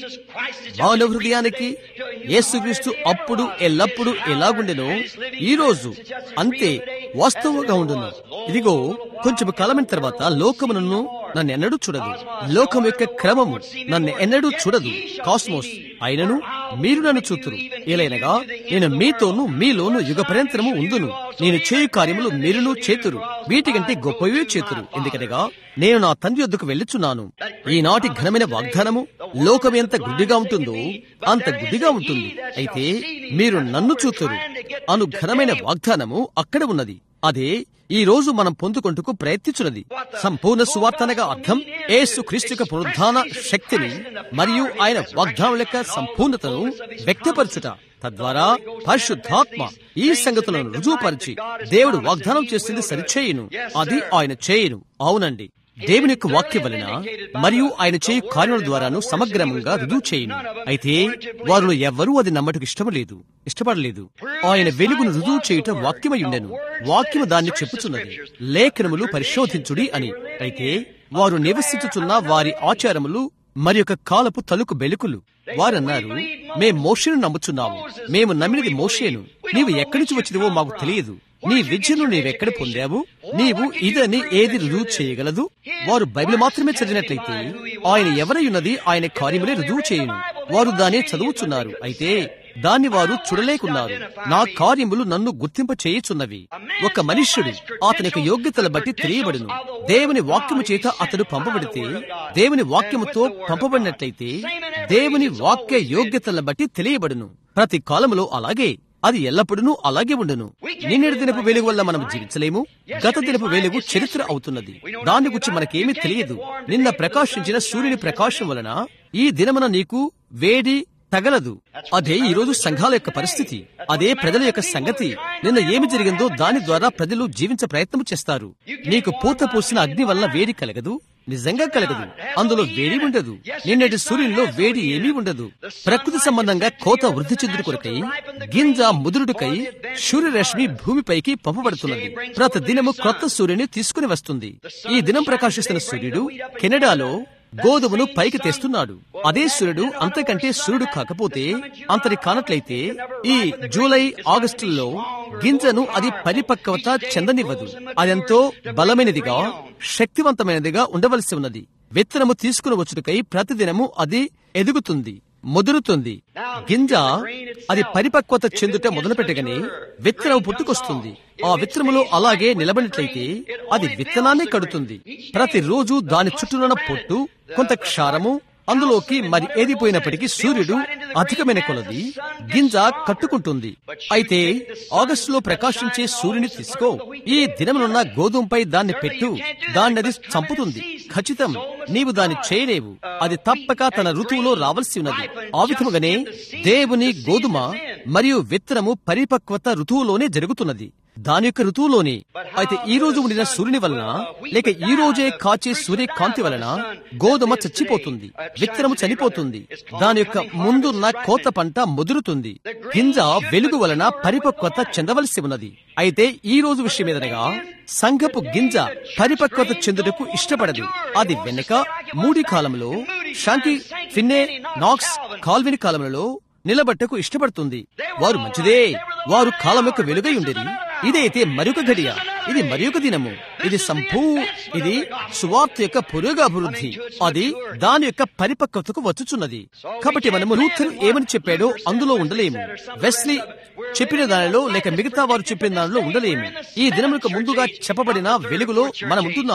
A: మానవ హృదయానికి యేసుక్రీస్తు అప్పుడు ఎల్లప్పుడు ఎలాగుండెనో ఈ రోజు అంతే వాస్తవంగా ఉండును ఇదిగో కొంచెం కాలమైన తర్వాత లోకము నన్ను నన్ను ఎన్నడూ చూడదు లోకం యొక్క క్రమము నన్ను ఎన్నడూ చూడదు కాస్మోస్ అయినను మీరు నన్ను చూతురు ఏలైనగా నేను మీతోను మీలోను యుగ పర్యంతరము ఉందును నేను చేయు కార్యములు మీరును చేతురు వీటికంటే గొప్పవే చేతురు ఎందుకనగా నేను నా తండ్రి వద్దకు వెళ్ళుచున్నాను ఈనాటి ఘనమైన వాగ్దానము లోకం ఎంత గుడ్డిగా ఉంటుందో అంత గుడ్డిగా ఉంటుంది అయితే మీరు నన్ను చూతురు అను ఘనమైన వాగ్దానము అక్కడ ఉన్నది అదే ఈ రోజు మనం పొందుకొంటుకు ప్రయత్నించున్నది సంపూర్ణ సువార్తనగా అర్థం ఏసు క్రీస్తుక పునరుద్ధాన శక్తిని మరియు ఆయన వాగ్దానం యొక్క సంపూర్ణతను వ్యక్తపరచుట తద్వారా పరిశుద్ధాత్మ ఈ సంగతులను రుజువుపరిచి దేవుడు వాగ్దానం చేసింది సరిచేయును అది ఆయన చేయును అవునండి దేవుని యొక్క వాక్యం వలన మరియు ఆయన చేయు కార్యముల ద్వారాను సమగ్రమంగా రుజువు చేయును అయితే వారిలో ఎవ్వరూ అది నమ్మటకు ఇష్టం లేదు ఇష్టపడలేదు ఆయన వెలుగును రుజువు చేయుట వాక్యమై ఉండెను వాక్యము దాన్ని చెప్పుచున్నది లేఖనములు పరిశోధించుడి అని అయితే వారు నివసించుచున్న వారి ఆచారములు మరి యొక్క కాలపు తలుకు బెలుకులు వారన్నారు మేం మోషేను నమ్ముచున్నాము మేము నమ్మినది మోషేను నీవు ఎక్కడి నుంచి వచ్చినవో మాకు తెలియదు నీ విద్యను నీవెక్కడ పొందావు నీవు ఇదని ఏది రుజువు చేయగలదు వారు బైబిల్ మాత్రమే చదివినట్లయితే ఆయన ఎవరై ఉన్నది ఆయన కార్యములే రుజువు చేయను వారు దాన్ని చదువుచున్నారు అయితే దాన్ని వారు చూడలేకున్నారు నా కార్యములు నన్ను గుర్తింప చేయుచున్నవి ఒక మనుష్యుడు అతని యొక్క యోగ్యతల బట్టి తెలియబడును దేవుని వాక్యము చేత అతడు పంపబడితే దేవుని వాక్యముతో పంపబడినట్లయితే దేవుని వాక్య యోగ్యతల బట్టి తెలియబడును ప్రతి కాలములో అలాగే అది ఎల్లప్పుడూ అలాగే ఉండును నిన్నటి దినపు వెలుగు వల్ల మనం జీవించలేము గత దినపు వెలుగు చరిత్ర అవుతున్నది దాని గురించి మనకేమీ తెలియదు నిన్న ప్రకాశించిన సూర్యుని ప్రకాశం వలన ఈ దినమున నీకు వేడి తగలదు అదే ఈ రోజు సంఘాల యొక్క పరిస్థితి అదే ప్రజల యొక్క సంగతి నిన్న ఏమి జరిగిందో దాని ద్వారా ప్రజలు జీవించే ప్రయత్నం చేస్తారు నీకు పూత పూసిన అగ్ని వల్ల వేడి కలగదు నిజంగా కలగదు అందులో వేడి ఉండదు నిన్నటి సూర్యుల్లో వేడి ఏమీ ఉండదు ప్రకృతి సంబంధంగా కోత వృద్ధి చెందుడు కొరకై గింజ ముదురుడుకై సూర్యరశ్మి భూమిపైకి పంపబడుతున్నది ప్రతి దినము క్రొత్త సూర్యుని తీసుకుని వస్తుంది ఈ దినం ప్రకాశిస్తున్న సూర్యుడు కెనడాలో గోధుమను పైకి తెస్తున్నాడు అదే సూర్యుడు అంతకంటే సూర్యుడు కాకపోతే అంతటి కానట్లయితే ఈ జూలై ఆగస్టుల్లో గింజను అది పరిపక్వత చెందనివ్వదు అదెంతో బలమైనదిగా శక్తివంతమైనదిగా ఉండవలసి ఉన్నది విత్తనము తీసుకుని వచ్చుటకై ప్రతిదినము అది ఎదుగుతుంది ముదురుతుంది గింజ అది పరిపక్వత చెందుట మొదలుపెట్టగానే విత్తనం పుట్టుకొస్తుంది ఆ విత్తనములో అలాగే నిలబడినట్లయితే అది విత్తనాన్ని కడుతుంది ప్రతిరోజు దాని చుట్టూనున్న పొట్టు కొంత క్షారము అందులోకి మరి ఏదిపోయినప్పటికీ సూర్యుడు అధికమైన కొలది గింజ కట్టుకుంటుంది అయితే ఆగస్టులో ప్రకాశించే సూర్యుని తీసుకో ఈ దినమునున్న గోధుమపై దాన్ని పెట్టు దాన్ని అది చంపుతుంది ఖచ్చితం నీవు దాన్ని చేయలేవు అది తప్పక తన ఋతువులో రావాల్సి ఉన్నది ఆ విధముగానే దేవుని గోధుమ మరియు విత్తనము పరిపక్వత ఋతువులోనే జరుగుతున్నది దాని యొక్క ఋతువులోనే అయితే ఈ రోజు ఉండిన సూర్యుని వలన లేక ఈ రోజే కాచే సూర్యకాంతి వలన గోధుమ చచ్చిపోతుంది విత్తనము చనిపోతుంది దాని యొక్క ముందున్న కోత పంట ముదురుతుంది గింజ వెలుగు వలన పరిపక్వత చెందవలసి ఉన్నది అయితే ఈ రోజు విషయం ఏదనగా సంఘపు గింజ పరిపక్వత చెందుటకు ఇష్టపడదు అది వెనుక మూడి కాలంలో శాంతి ఫిన్నే నాక్స్ కాల్విని కాలములలో నిలబట్టకు ఇష్టపడుతుంది వారు మంచిదే వారు కాలం యొక్క వెలుగై ఉండేది ఇదైతే మరొక గడియ ఇది మరొక దినము ఇది సంపూ ఇది సువార్త యొక్క పురోగాభివృద్ధి అది దాని యొక్క పరిపక్వతకు వచ్చుచున్నది కాబట్టి మనము లూథర్ ఏమని చెప్పాడో అందులో ఉండలేము వెస్లీ చెప్పిన దానిలో లేక మిగతా వారు చెప్పిన దానిలో ఉండలేము ఈ దినములకు ముందుగా చెప్పబడిన వెలుగులో మనం ఉంటున్నాము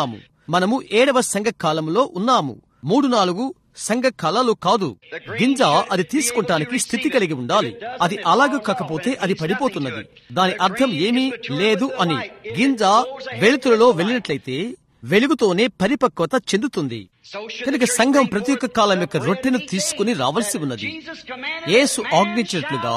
A: మనము ఏడవ సంఘ కాలంలో ఉన్నాము మూడు నాలుగు సంఘ కాలాలు కాదు గింజ అది తీసుకుంటానికి స్థితి కలిగి ఉండాలి అది అలాగూ కాకపోతే అది పడిపోతున్నది దాని అర్థం ఏమీ లేదు అని గింజ వెలుతురులో వెళ్ళినట్లయితే వెలుగుతోనే పరిపక్వత చెందుతుంది కనుక సంఘం ప్రతి ఒక్క కాలం యొక్క రొట్టెను తీసుకుని రావాల్సి ఉన్నది యేసు ఆజ్ఞించినట్లుగా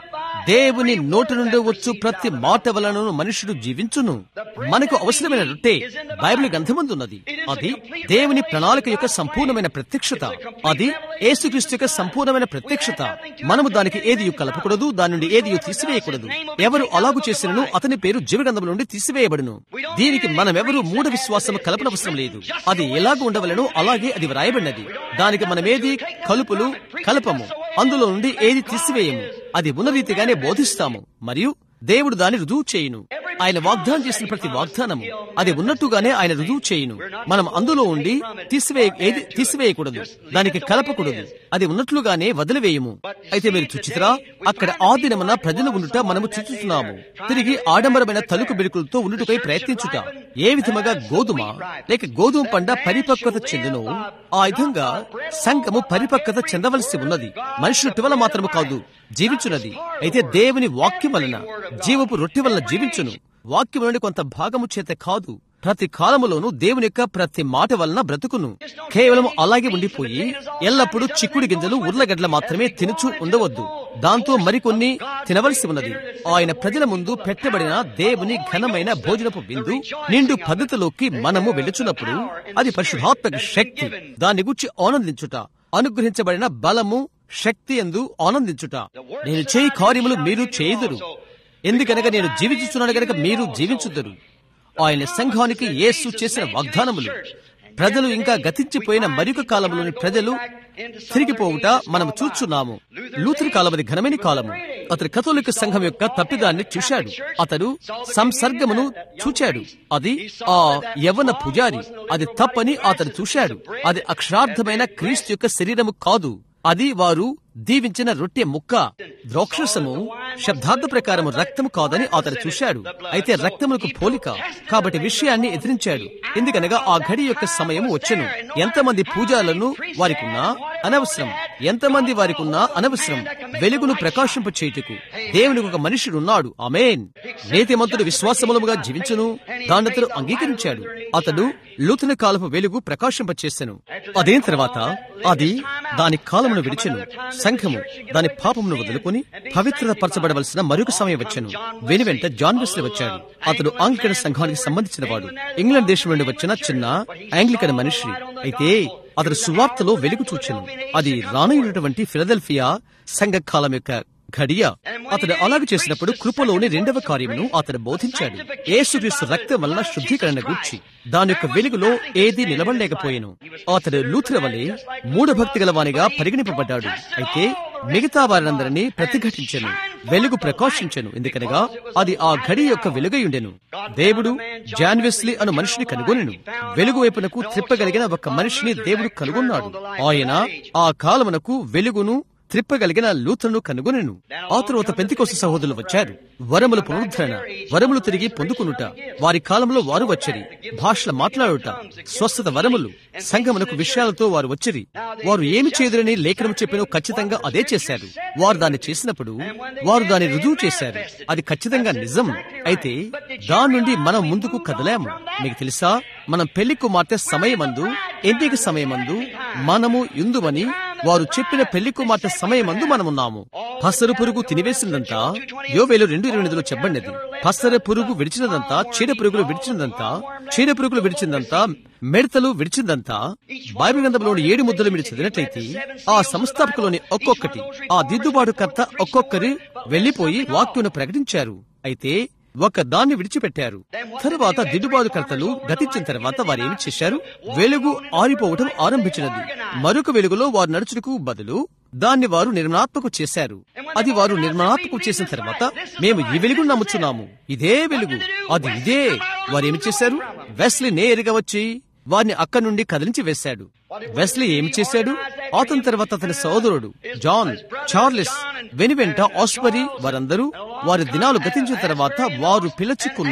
A: దేవుని నోటి నుండి వచ్చు ప్రతి మాట వలన మనుషుడు జీవించును మనకు అవసరమైన రొట్టె బైబిల్ గ్రంథమందున్నది అది దేవుని ప్రణాళిక యొక్క సంపూర్ణమైన ప్రత్యక్షత అది యేసుక్రీస్తు యొక్క సంపూర్ణమైన ప్రత్యక్షత మనము దానికి ఏది కలపకూడదు దాని నుండి ఏది తీసివేయకూడదు ఎవరు అలాగు చేసినను అతని పేరు జీవగంధం నుండి తీసివేయబడును దీనికి మనమెవరు మూఢ విశ్వాసం కలపనవసరం లేదు అది ఎలాగ ఉండవలనో అలాగే అది వ్రాయబడినది దానికి మనమేది కలుపులు కలపము అందులో నుండి ఏది తీసివేయము అది ఉన్న రీతిగానే బోధిస్తాము మరియు దేవుడు దాన్ని రుజువు చేయును ఆయన వాగ్దానం చేసిన ప్రతి వాగ్దానము అది ఉన్నట్టుగానే ఆయన రుజువు చేయును మనం అందులో ఉండి తీసివేయ ఏది తీసివేయకూడదు దానికి కలపకూడదు అది ఉన్నట్లుగానే వదిలివేయము అయితే మీరు చూచితరా అక్కడ ఆ దినమున ప్రజలు ఉండుట మనము చూచుతున్నాము తిరిగి ఆడంబరమైన తలుకు బిరుకులతో ఉండుటపై ప్రయత్నించుట ఏ విధముగా గోధుమ లేక గోధుమ పంట పరిపక్వత చెందునో ఆ విధంగా సంఘము పరిపక్వత చెందవలసి ఉన్నది మనుషులు వల్ల మాత్రము కాదు జీవించున్నది అయితే దేవుని వాక్యం వలన జీవపు రొట్టె వలన జీవించును వాక్యంలోని కొంత భాగము చేత కాదు ప్రతి కాలములోనూ దేవుని యొక్క ప్రతి మాట వలన బ్రతుకును కేవలం అలాగే ఉండిపోయి ఎల్లప్పుడూ చిక్కుడు గింజలు ఉర్లగడ్డల మాత్రమే తినుచు ఉండవద్దు దాంతో మరికొన్ని తినవలసి ఉన్నది ఆయన ప్రజల ముందు పెట్టబడిన దేవుని ఘనమైన భోజనపు బిందు నిండు పద్ధతిలోకి మనము వెళుచున్నప్పుడు అది పరిశుధాత్మక శక్తి దాన్ని గురించి ఆనందించుట అనుగ్రహించబడిన బలము శక్తి ఎందు ఆనందించుట నేను చేయి కార్యములు మీరు చేయుదురు ఎందుకనగా నేను జీవించుచున్నాను గనక మీరు జీవించుదురు ఆయన సంఘానికి యేసు చేసిన వాగ్దానములు ప్రజలు ఇంకా గతించిపోయిన మరొక కాలంలోని ప్రజలు తిరిగిపోవుట మనం చూచున్నాము లూథర్ కాలమది ఘనమైన కాలము అతడు కథోలిక సంఘం యొక్క తప్పిదాన్ని చూశాడు అతడు సంసర్గమును చూచాడు అది ఆ యవన పుజారి అది తప్పని అతడు చూశాడు అది అక్షరార్థమైన క్రీస్తు యొక్క శరీరము కాదు అది వారు దీవించిన రొట్టె ముక్క ద్రోక్షసము శబ్దార్థ ప్రకారం రక్తము కాదని అతను చూశాడు అయితే రక్తములకు పోలిక కాబట్టి విషయాన్ని ఎదిరించాడు ఎందుకనగా ఆ ఘడి యొక్క సమయం వచ్చెను ఎంతమంది పూజాలను వారికున్నా అనవసరం ఎంతమంది వారికున్నా అనవసరం వెలుగును ప్రకాశింప చేయుటకు దేవునికి ఒక మనుషుడు ఉన్నాడు అమేన్ నీతిమంతుడు విశ్వాసములముగా జీవించును దాన్నతడు అంగీకరించాడు అతడు లూతన కాలపు వెలుగు ప్రకాశింప చేసెను అదేం తర్వాత అది దాని కాలమును విడిచెను సంఘము దాని పాపమును వదులుకుని పవిత్రత పరచబడవలసిన మరొక సమయం వచ్చాను వెను వెంట జాన్ వెస్లీ వచ్చాడు అతడు ఆంగ్లికన్ సంఘానికి సంబంధించిన వాడు ఇంగ్లాండ్ దేశం నుండి వచ్చిన చిన్న ఆంగ్లికన్ మనిషి అయితే అతడు సువార్తలో వెలుగు చూచెను అది రానయ్యున్నటువంటి ఫిలదెల్ఫియా సంఘ కాలం యొక్క ఘడియ అతడు అలాగ చేసినప్పుడు కృపలోని రెండవ కార్యమును అతడు బోధించాడు యేసుక్రీస్తు రక్తం వలన శుద్ధీకరణ గూర్చి దాని యొక్క వెలుగులో ఏది నిలబడలేకపోయాను అతడు లూథర వలె మూఢభక్తి గలవానిగా పరిగణింపబడ్డాడు అయితే మిగతా వారందరినీ ప్రతిఘటించెను వెలుగు ప్రకాశించెను ఎందుకనగా అది ఆ ఘడి యొక్క వెలుగయుండెను దేవుడు జాన్ వెస్లీ అను మనిషిని కనుగొనెను వెలుగు వైపునకు త్రిప్పగలిగిన ఒక మనిషిని దేవుడు కనుగొన్నాడు ఆయన ఆ కాలమునకు వెలుగును త్రిప్పగలిగిన లూతను కనుగొనెను ఆ తరువాత పెంతికోస సహోదరులు వచ్చారు వరముల పునరుద్ధరణ వరములు తిరిగి పొందుకునుట వారి కాలంలో వారు వచ్చరి భాషల మాట్లాడుట స్వస్థత వరములు సంఘమునకు విషయాలతో వారు వచ్చిరి వారు ఏమి చేయదురని లేఖనం చెప్పిన ఖచ్చితంగా అదే చేశారు వారు దాన్ని చేసినప్పుడు వారు దాన్ని రుజువు చేశారు అది ఖచ్చితంగా నిజం అయితే దాని నుండి మనం ముందుకు కదలాము మీకు తెలుసా మనం పెళ్లి కుమార్తె సమయమందు ఎంపిక సమయమందు మనము ఇందువని వారు చెప్పిన పెళ్లి కుమార్తె సమయమందు మనమున్నాము పసరు పురుగు తినివేసినదంతా యోవేలు రెండు ఇరవై ఎనిమిదిలో చెప్పండిది పసర పురుగు విడిచినదంతా చీడ పురుగులు విడిచినదంతా చీడ పురుగులు విడిచిందంతా మిడతలు విడిచిందంతా బైబిల్ గ్రంథంలోని ఏడు ముద్దలు మీరు చదివినట్లయితే ఆ సంస్థాపకులోని ఒక్కొక్కటి ఆ దిద్దుబాటుకర్త ఒక్కొక్కరి వెళ్లిపోయి వాక్యును ప్రకటించారు అయితే ఒక దాన్ని విడిచిపెట్టారు తరువాత దిద్దుబాటుకర్తలు గతించిన తర్వాత వారు ఏమి చేశారు వెలుగు ఆరిపోవటం ఆరంభించినది మరొక వెలుగులో వారు నడుచుటకు బదులు దాన్ని వారు నిర్మాణాత్మకు చేశారు అది వారు నిర్మాణాత్మకు చేసిన తర్వాత మేము ఈ వెలుగును నమ్ముచున్నాము ఇదే వెలుగు అది ఇదే వారు ఏమి చేశారు వెస్లీ నేరుగా వచ్చి వారిని అక్కడి నుండి కదిలించి వేశాడు వెస్లీ ఏమి చేశాడు అతని తర్వాత అతని సోదరుడు జాన్ చార్లెస్ వెనువెంట ఆస్పరి వారందరూ వారి దినాలు గతించిన తర్వాత వారు పిలుచుకున్న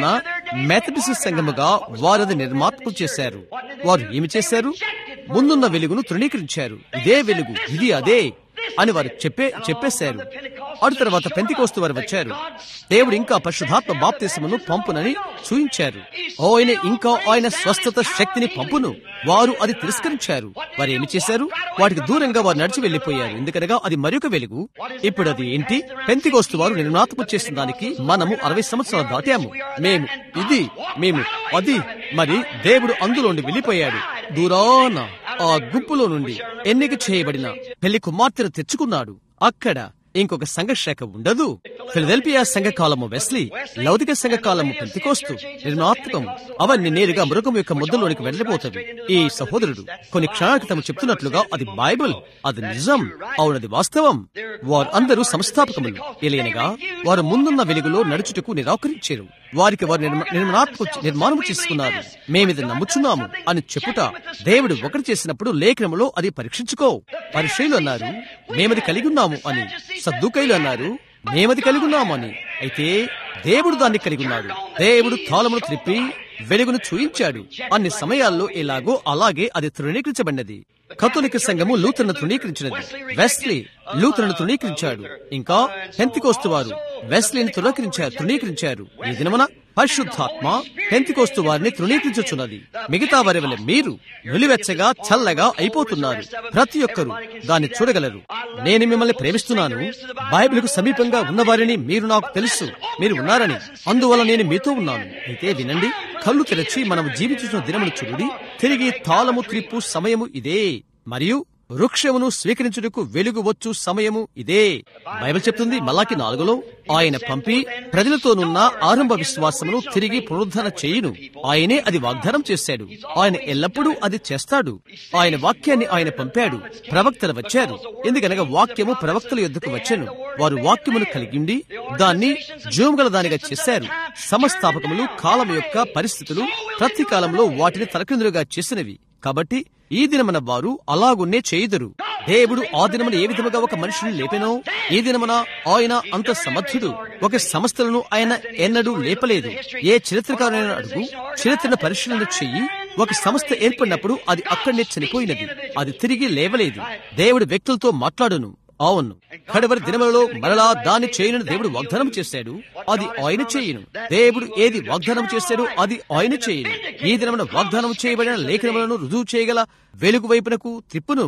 A: మెథడిస్ట్ సంఘముగా వారు అది నిర్మాత్మకం చేశారు వారు ఏమి చేశారు ముందున్న వెలుగును తృణీకరించారు ఇదే వెలుగు ఇది అదే అని వారు చెప్పే చెప్పేశారు అటు తర్వాత పెంతికోస్తు వారు వచ్చారు దేవుడు ఇంకా పరిశుధాత్మ బాప్తిసమును పంపునని చూయించారు ఆయన ఇంకా ఆయన స్వస్థత శక్తిని పంపును వారు అది తిరస్కరించారు వారు ఏమి చేశారు వాటికి దూరంగా వారు నడిచి వెళ్లిపోయారు ఎందుకనగా అది మరొక వెలుగు ఇప్పుడు అది ఏంటి పెంతికోస్తు వారు నిర్మాత్మ చేసిన దానికి మనము అరవై సంవత్సరాలు దాటాము మేము ఇది మేము అది మరి దేవుడు అందులోండి వెళ్ళిపోయాడు దూరాన ఆ గుంపులో నుండి ఎన్నిక చేయబడిన పెళ్లి కుమార్తెను తెచ్చుకున్నాడు అక్కడ ఇంకొక సంఘశాఖ ఉండదు ఫిలదెల్పియా సంఘకాలము వెస్లీ లౌకిక సంఘకాలము పెంతికోస్తు నిర్మాత్మకం అవన్నీ నేరుగా మృగం యొక్క ముద్దలోనికి వెళ్ళిపోతవి ఈ సహోదరుడు కొన్ని క్షణాల క్రితం చెప్తున్నట్లుగా అది బైబిల్ అది నిజం అవునది వాస్తవం వారు అందరూ సంస్థాపకములు ఎలియనగా వారు ముందున్న వెలుగులో నడుచుటకు నిరాకరించారు వారికి వారు నిర్మాణాత్మక నిర్మాణం చేసుకున్నారు మేమిది నమ్ముచున్నాము అని చెప్పుట దేవుడు ఒకటి చేసినప్పుడు లేఖనములో అది పరీక్షించుకో పరిశైలు అన్నారు మేమది కలిగి ఉన్నాము అని సద్దుకైలు అన్నారు మేమది కలిగి ఉన్నాము అని అయితే దేవుడు దాన్ని కలిగి ఉన్నాడు దేవుడు తాళమును త్రిప్పి వెలుగును చూయించాడు అన్ని సమయాల్లో ఎలాగో అలాగే అది తృణీకరించబడినది కథోలిక సంఘము లూతరను తృణీకరించినది వెస్లీ లూతరను తృణీకరించాడు ఇంకా పెంతికోస్తు వారు వెస్లీని తృణీకరించారు తృణీకరించారు ఈ దినమున పరిశుద్ధాత్మ పెంతికోస్తు వారిని తృణీకరించుచున్నది మిగతా వారి వల్ల మీరు నులివెచ్చగా చల్లగా అయిపోతున్నారు ప్రతి ఒక్కరూ దాన్ని చూడగలరు నేను మిమ్మల్ని ప్రేమిస్తున్నాను బైబిల్కు సమీపంగా ఉన్నవారిని మీరు నాకు తెలుసు మీరు ఉన్నారని అందువల్ల నేను మీతో ఉన్నాను అయితే వినండి కళ్ళు తెరచి మనం జీవించుతున్న దినమును చూడుడి తిరిగి తాళము త్రిప్పు సమయము ఇదే మరియు వృక్షమును స్వీకరించుటకు వెలుగు వచ్చు సమయము ఇదే బైబిల్ చెప్తుంది మలాకి నాలుగులో ఆయన పంపి ప్రజలతోనున్న ఆరంభ విశ్వాసమును తిరిగి పునరుద్ధరణ చేయును ఆయనే అది వాగ్దానం చేశాడు ఆయన ఎల్లప్పుడూ అది చేస్తాడు ఆయన వాక్యాన్ని ఆయన పంపాడు ప్రవక్తలు వచ్చారు ఎందుకనగా వాక్యము ప్రవక్తల యొద్దకు వచ్చాను వారు వాక్యమును కలిగిండి దాన్ని జోముగల దానిగా చేశారు సమస్థాపకములు కాలం యొక్క పరిస్థితులు ప్రతి కాలంలో వాటిని తలకిందులుగా చేసినవి కాబట్టి ఈ దినమన వారు అలాగున్నే చేయుదురు దేవుడు ఆ దినమున ఏ విధముగా ఒక మనిషిని లేపెనో ఈ దినమున ఆయన అంత సమర్థుడు ఒక సంస్థలను ఆయన ఎన్నడూ లేపలేదు ఏ చరిత్రకారులైన అడుగు చరిత్రను పరిశీలన చెయ్యి ఒక సంస్థ ఏర్పడినప్పుడు అది అక్కడనే చనిపోయినది అది తిరిగి లేవలేదు దేవుడు వ్యక్తులతో మాట్లాడును అవును కడవరి దినములలో మరలా దాన్ని చేయనని దేవుడు వాగ్దానం చేశాడు అది ఆయన చేయను దేవుడు ఏది వాగ్దానం చేశాడో అది ఆయన చేయను ఈ దినమున వాగ్దానం చేయబడిన లేఖనములను రుజువు చేయగల వెలుగు వైపునకు త్రిప్పును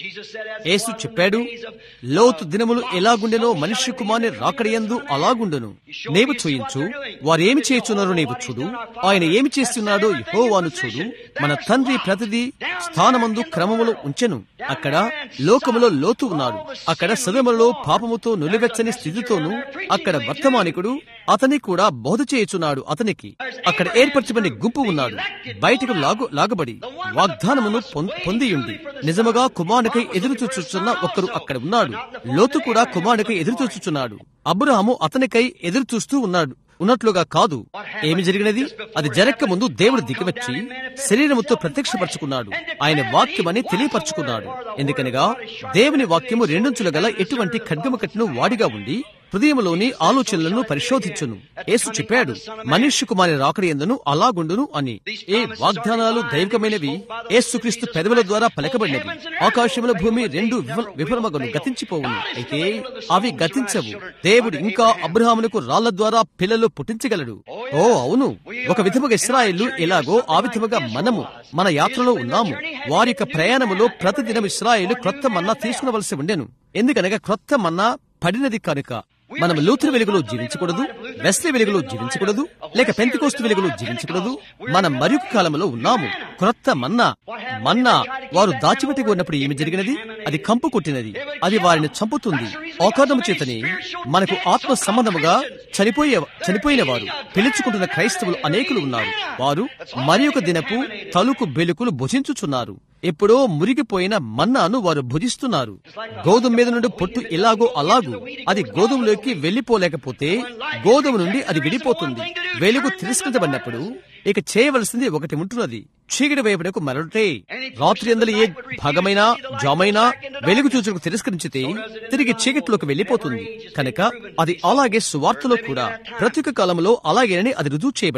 A: యేసు చెప్పాడు లోతు దినములు ఎలాగుండెనో మనిషి కుమార్ని రాకడయందు అలాగుండును నీవు చూయించు వారేమి చేయుచున్నారో నీవు చూడు ఆయన ఏమి చేస్తున్నాడో యెహోవాను చూడు మన తండ్రి ప్రతిదీ స్థానమందు క్రమములో ఉంచెను అక్కడ లోకములో లోతు ఉన్నాడు అక్కడ సదములలో పాపముతో నులివెచ్చని స్థితితోనూ అక్కడ వర్తమానికుడు అతని కూడా బోధ చేయుచున్నాడు అతనికి అక్కడ ఏర్పరచబడిన గుంపు ఉన్నాడు బయటకు లాగు లాగబడి వాగ్దానమును పొందియుండి నిజముగా కుమారునికై ఎదురు చూచుచున్న ఒక్కరు అక్కడ ఉన్నాడు లోతు కూడా కుమారునికై ఎదురు చూచుచున్నాడు అబ్రహాము అతనికై ఎదురు చూస్తూ ఉన్నాడు ఉన్నట్లుగా కాదు ఏమి జరిగినది అది జరక్క ముందు దేవుడు దిగివచ్చి శరీరముతో ప్రత్యక్షపరచుకున్నాడు ఆయన వాక్యమని తెలియపరచుకున్నాడు ఎందుకనగా దేవుని వాక్యము రెండుంచుల గల ఎటువంటి ఖడ్గము కట్టిన వాడిగా ఉండి హృదయములోని ఆలోచనలను పరిశోధించును యేసు చెప్పాడు మనుష్య కుమారి రాకడి ఎందును అలాగుండును అని ఏ వాగ్దానాలు దైవికమైనవి యేసుక్రీస్తు పెదవుల ద్వారా పలకబడినవి ఆకాశముల భూమి రెండు విఫలమగను గతించిపోవును అయితే అవి గతించవు దేవుడు ఇంకా అబ్రహామునకు రాళ్ల ద్వారా పిల్లలు పుట్టించగలడు ఓ అవును ఒక విధముగా ఇస్రాయిల్లు ఎలాగో ఆ విధముగా మనము మన యాత్రలో ఉన్నాము వారి యొక్క ప్రయాణములో ప్రతిదినం ఇస్రాయిల్ క్రొత్త మన్నా తీసుకునవలసి ఉండెను ఎందుకనగా క్రొత్త మన్నా పడినది కనుక మనం లూథర్ వెలుగులో జీవించకూడదు వెస్లీ వెలుగులో జీవించకూడదు లేక పెంతికోస్తు వెలుగులో జీవించకూడదు మనం మరొక కాలంలో ఉన్నాము క్రొత్త మన్నా మన్నా వారు దాచిపెట్టి ఉన్నప్పుడు ఏమి జరిగినది అది కంపు కొట్టినది అది వారిని చంపుతుంది ఆకాదము చేతని మనకు ఆత్మ సంబంధముగా చనిపోయే చనిపోయిన వారు పిలుచుకుంటున్న క్రైస్తవులు అనేకులు ఉన్నారు వారు మరి ఒక దినపు తలుకు బెలుకులు భుజించుచున్నారు ఎప్పుడో మురిగిపోయిన మన్నాను వారు భుజిస్తున్నారు గోధుమ మీద నుండి పొట్టు ఎలాగో అలాగూ అది గోధుమలోకి వెళ్లిపోలేకపోతే గోధుమ నుండి అది విడిపోతుంది వెలుగు తిరస్కరించబడినప్పుడు ఇక చేయవలసింది ఒకటి ఉంటున్నది చీకటి వైపునకు మరొకటే రాత్రి అందరి ఏ భాగమైనా జామైనా వెలుగు చూచుకు తిరస్కరించితే తిరిగి చీకటిలోకి వెళ్లిపోతుంది కనుక అది అలాగే సువార్తలో కూడా ప్రతి ఒక్క కాలంలో అలాగేనని అది రుజువు చేయబడాను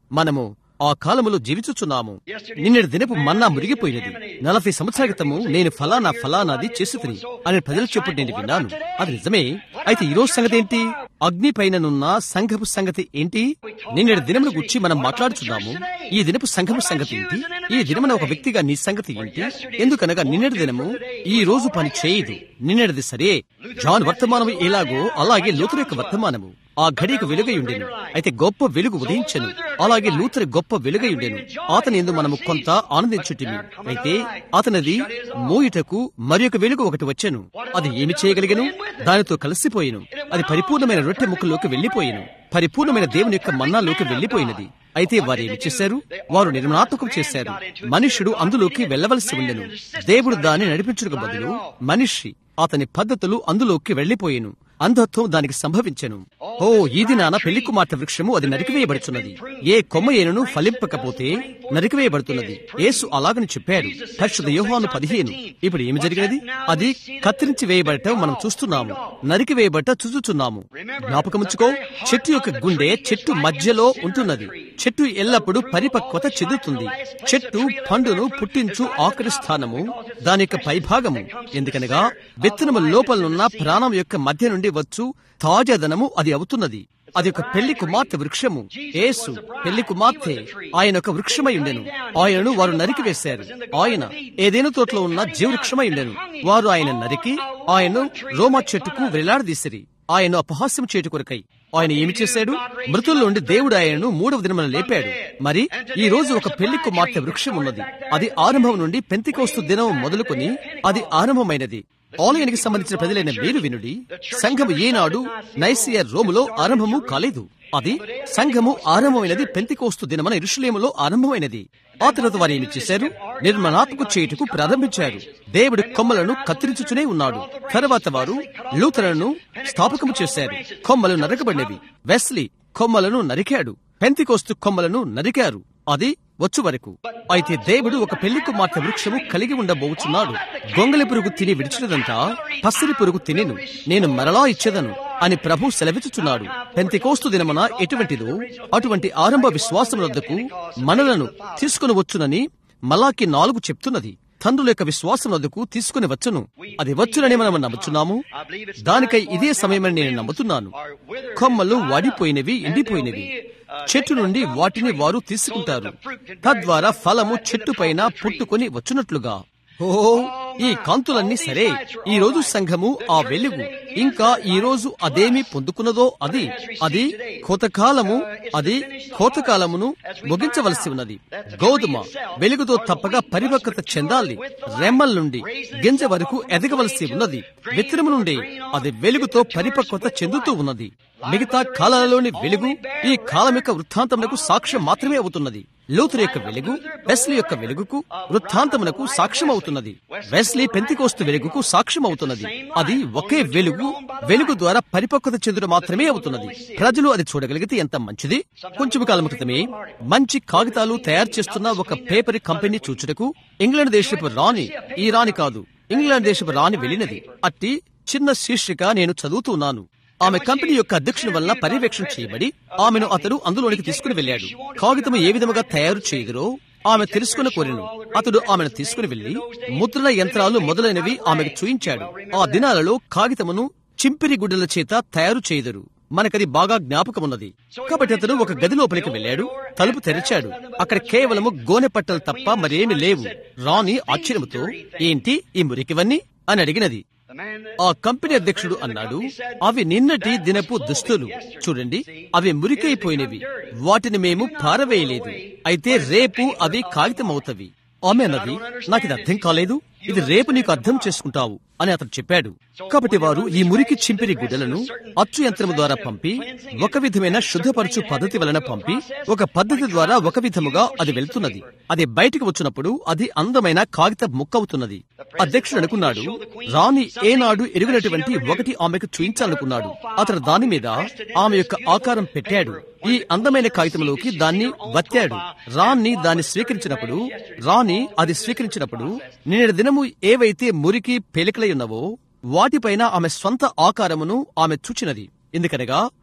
A: మనము ఆ కాలములో జీవించుచున్నాము నిన్నటి దినపు మన్నా మురిగిపోయినది నలభై సంవత్సరాల క్రితము నేను ఫలానా ఫలానాది చేసి అని ప్రజలు చెప్పు నేను విన్నాను అది నిజమే అయితే ఈ రోజు సంగతి ఏంటి అగ్ని పైననున్న సంఘపు సంగతి ఏంటి నిన్నటి దినమును గురించి మనం మాట్లాడుచున్నాము ఈ దినపు సంఘపు సంగతి ఏంటి ఈ దినమున ఒక వ్యక్తిగా నీ సంగతి ఏంటి ఎందుకనగా నిన్నటి దినము ఈ రోజు పని చేయదు నిన్నటిది సరే జాన్ వర్తమానము ఎలాగో అలాగే లూతురు యొక్క వర్తమానము ఆ ఘడికి వెలుగై ఉండెను అయితే గొప్ప వెలుగు ఉదయించెను అలాగే లూతరి గొప్ప వెలుగై ఉండెను అతని ఎందు మనము కొంత ఆనందించుటిమి అయితే అతనిది మోయుటకు మరి ఒక వెలుగు ఒకటి వచ్చెను అది ఏమి చేయగలిగను దానితో కలిసిపోయిను అది పరిపూర్ణమైన రొట్టె ముక్కలోకి వెళ్లిపోయిను పరిపూర్ణమైన దేవుని యొక్క మన్నాలోకి వెళ్లిపోయినది అయితే వారు ఏమి చేశారు వారు నిర్మాణాత్మకం చేశారు మనుష్యుడు అందులోకి వెళ్లవలసి ఉండెను దేవుడు దాన్ని నడిపించుటకు బదులు మనిషి అతని పద్ధతులు అందులోకి వెళ్లిపోయేను అంధత్వం దానికి సంభవించెను ఓ ఈ దినాన పెళ్లి కుమార్తె వృక్షము అది నరికివేయబడుచున్నది ఏ కొమ్మ ఏనును ఫలింపకపోతే నరికివేయబడుతున్నది యేసు అలాగని చెప్పాడు పరిశుద్ధ యోహాను పదిహేను ఇప్పుడు ఏమి జరిగినది అది కత్తిరించి వేయబడటం మనం చూస్తున్నాము నరికి వేయబట్ట చూచుచున్నాము జ్ఞాపకముంచుకో చెట్టు యొక్క గుండె చెట్టు మధ్యలో ఉంటున్నది చెట్టు ఎల్లప్పుడూ పరిపక్వత చెందుతుంది చెట్టు పండును పుట్టించు ఆఖరి స్థానము దాని యొక్క పైభాగము ఎందుకనగా విత్తనము లోపలనున్న ప్రాణం యొక్క మధ్య నుండి వచ్చు తాజాదనము అది అవుతున్నది అది ఒక పెళ్లి కుమార్తె వృక్షము ఏసు పెళ్లి కుమార్తె ఆయన ఒక వృక్షమై ఉండెను ఆయనను వారు నరికి వేశారు ఆయన ఏదైనా తోటలో ఉన్న జీవవృక్షమై ఉండెను వారు ఆయన నరికి ఆయన్ను రోమా చెట్టుకు వేలాడదీసిరి ఆయన అపహాస్యం చేటు కొరకై ఆయన ఏమి చేశాడు మృతుల్లో నుండి దేవుడు ఆయనను మూడవ దినమున లేపాడు మరి ఈ రోజు ఒక పెళ్లి కుమార్తె వృక్షం ఉన్నది అది ఆరంభం నుండి పెంతికోస్తు దినం మొదలుకొని అది ఆరంభమైనది ఆలయానికి సంబంధించిన ప్రజలైన మీరు వినుడి సంఘము ఏనాడు నైసియా రోములో ఆరంభము కాలేదు అది సంఘము ఆరంభమైనది పెంతికోస్తు దినమన ఇరుషులేములో ఆరంభమైనది ఆ తర్వాత వారు ఏమి చేశారు నిర్మణాత్మకు చేయుటకు ప్రారంభించారు దేవుడి కొమ్మలను కత్తిరించుచునే ఉన్నాడు తర్వాత వారు లూతరను స్థాపకము చేశారు కొమ్మలు నరకబడినవి వెస్లీ కొమ్మలను నరికాడు పెంతికోస్తు కొమ్మలను నరికారు అది వచ్చు వరకు అయితే దేవుడు ఒక పెళ్లి కుమార్తె వృక్షము కలిగి ఉండబోచున్నాడు గొంగలి పురుగు తిని విడిచినదంతా పసిరి పురుగు తినెను నేను మరలా ఇచ్చేదను అని ప్రభు సెలవిచ్చుచున్నాడు పెంతికోస్తు దినమున ఎటువంటిదో అటువంటి ఆరంభ విశ్వాసం వద్దకు మనలను తీసుకుని వచ్చునని మలాకి నాలుగు చెప్తున్నది తండ్రుల యొక్క విశ్వాసం వద్దకు తీసుకుని వచ్చును అది వచ్చునని మనం నమ్ముచున్నాము దానికై ఇదే సమయమని నేను నమ్ముతున్నాను కొమ్మలు వాడిపోయినవి ఎండిపోయినవి చెట్టు నుండి వాటిని వారు తీసుకుంటారు తద్వారా ఫలము చెట్టు పైన పుట్టుకొని వచ్చునట్లుగా ఓ ఈ కాంతులన్నీ సరే ఈ రోజు సంఘము ఆ వెలుగు ఇంకా ఈ రోజు అదేమి పొందుకున్నదో అది అది కోతకాలము అది కోతకాలమును ముగించవలసి ఉన్నది గోధుమ వెలుగుతో తప్పగా పరిపక్వత చెందాలి రెమ్మల నుండి గింజ వరకు ఎదగవలసి ఉన్నది విత్తనము నుండి అది వెలుగుతో పరిపక్వత చెందుతూ ఉన్నది మిగతా కాలాలలోని వెలుగు ఈ కాలం యొక్క వృత్తాంతములకు సాక్ష్యం మాత్రమే అవుతున్నది లూథర్ యొక్క వెలుగు వెస్లీ యొక్క వెలుగుకు వృత్తాంతమునకు సాక్ష్యం అవుతున్నది వెస్లీ పెంతికోస్తు వెలుగుకు సాక్ష్యం అవుతున్నది అది ఒకే వెలుగు వెలుగు ద్వారా పరిపక్వత చెందుడు మాత్రమే అవుతున్నది ప్రజలు అది చూడగలిగితే ఎంత మంచిది కొంచెం కాలం క్రితమే మంచి కాగితాలు తయారు చేస్తున్న ఒక పేపర్ కంపెనీ చూచుటకు ఇంగ్లాండ్ దేశపు రాణి ఈ రాణి కాదు ఇంగ్లాండ్ దేశపు రాణి వెళ్ళినది అట్టి చిన్న శీర్షిక నేను చదువుతున్నాను ఆమె కంపెనీ యొక్క అధ్యక్షుని వలన పర్యవేక్షణ చేయబడి ఆమెను అతడు అందులోనికి తీసుకుని వెళ్ళాడు కాగితము ఏ విధముగా తయారు చేయదురో ఆమె తెలుసుకుని కోరిను అతడు ఆమెను తీసుకుని వెళ్లి ముద్రణ యంత్రాలు మొదలైనవి ఆమెకు చూయించాడు ఆ దినాలలో కాగితమును చింపిరి గుడ్డల చేత తయారు చేయదురు మనకది బాగా జ్ఞాపకమున్నది కాబట్టి అతడు ఒక గది లోపలికి వెళ్ళాడు తలుపు తెరిచాడు అక్కడ కేవలము గోనె పట్టలు తప్ప మరేమి లేవు రాణి ఆశ్చర్యముతో ఏంటి ఈ మురికివన్నీ అని అడిగినది ఆ కంపెనీ అధ్యక్షుడు అన్నాడు అవి నిన్నటి దినపు దుస్తులు చూడండి అవి మురికైపోయినవి వాటిని మేము పారవేయలేదు అయితే రేపు అవి కాగితమవుతవి ఆమె అన్నది నాకు ఇది అర్థం కాలేదు ఇది రేపు నీకు అర్థం చేసుకుంటావు అని అతను చెప్పాడు కాబట్టి వారు ఈ మురికి చింపిరి గుడ్డలను అచ్చు యంత్రము ద్వారా పంపి ఒక విధమైన శుద్ధపరచు పద్ధతి వలన పంపి ఒక పద్ధతి ద్వారా ఒక విధముగా అది వెళ్తున్నది అది బయటకు వచ్చినప్పుడు అది అందమైన కాగిత ముక్కవుతున్నది అధ్యక్షుడు అనుకున్నాడు రాణి ఏనాడు ఎరుగినటువంటి ఒకటి ఆమెకు చూయించాలనుకున్నాడు అతను దాని మీద ఆమె యొక్క ఆకారం పెట్టాడు ఈ అందమైన కాగితంలోకి దాన్ని వత్తాడు రాణి దాన్ని స్వీకరించినప్పుడు రాణి అది స్వీకరించినప్పుడు నిన్న దినము ఏవైతే మురికి పేలికలై ఉన్నవో వాటిపైన ఆమె స్వంత ఆకారమును ఆమె చూచినది ఎందుకనగా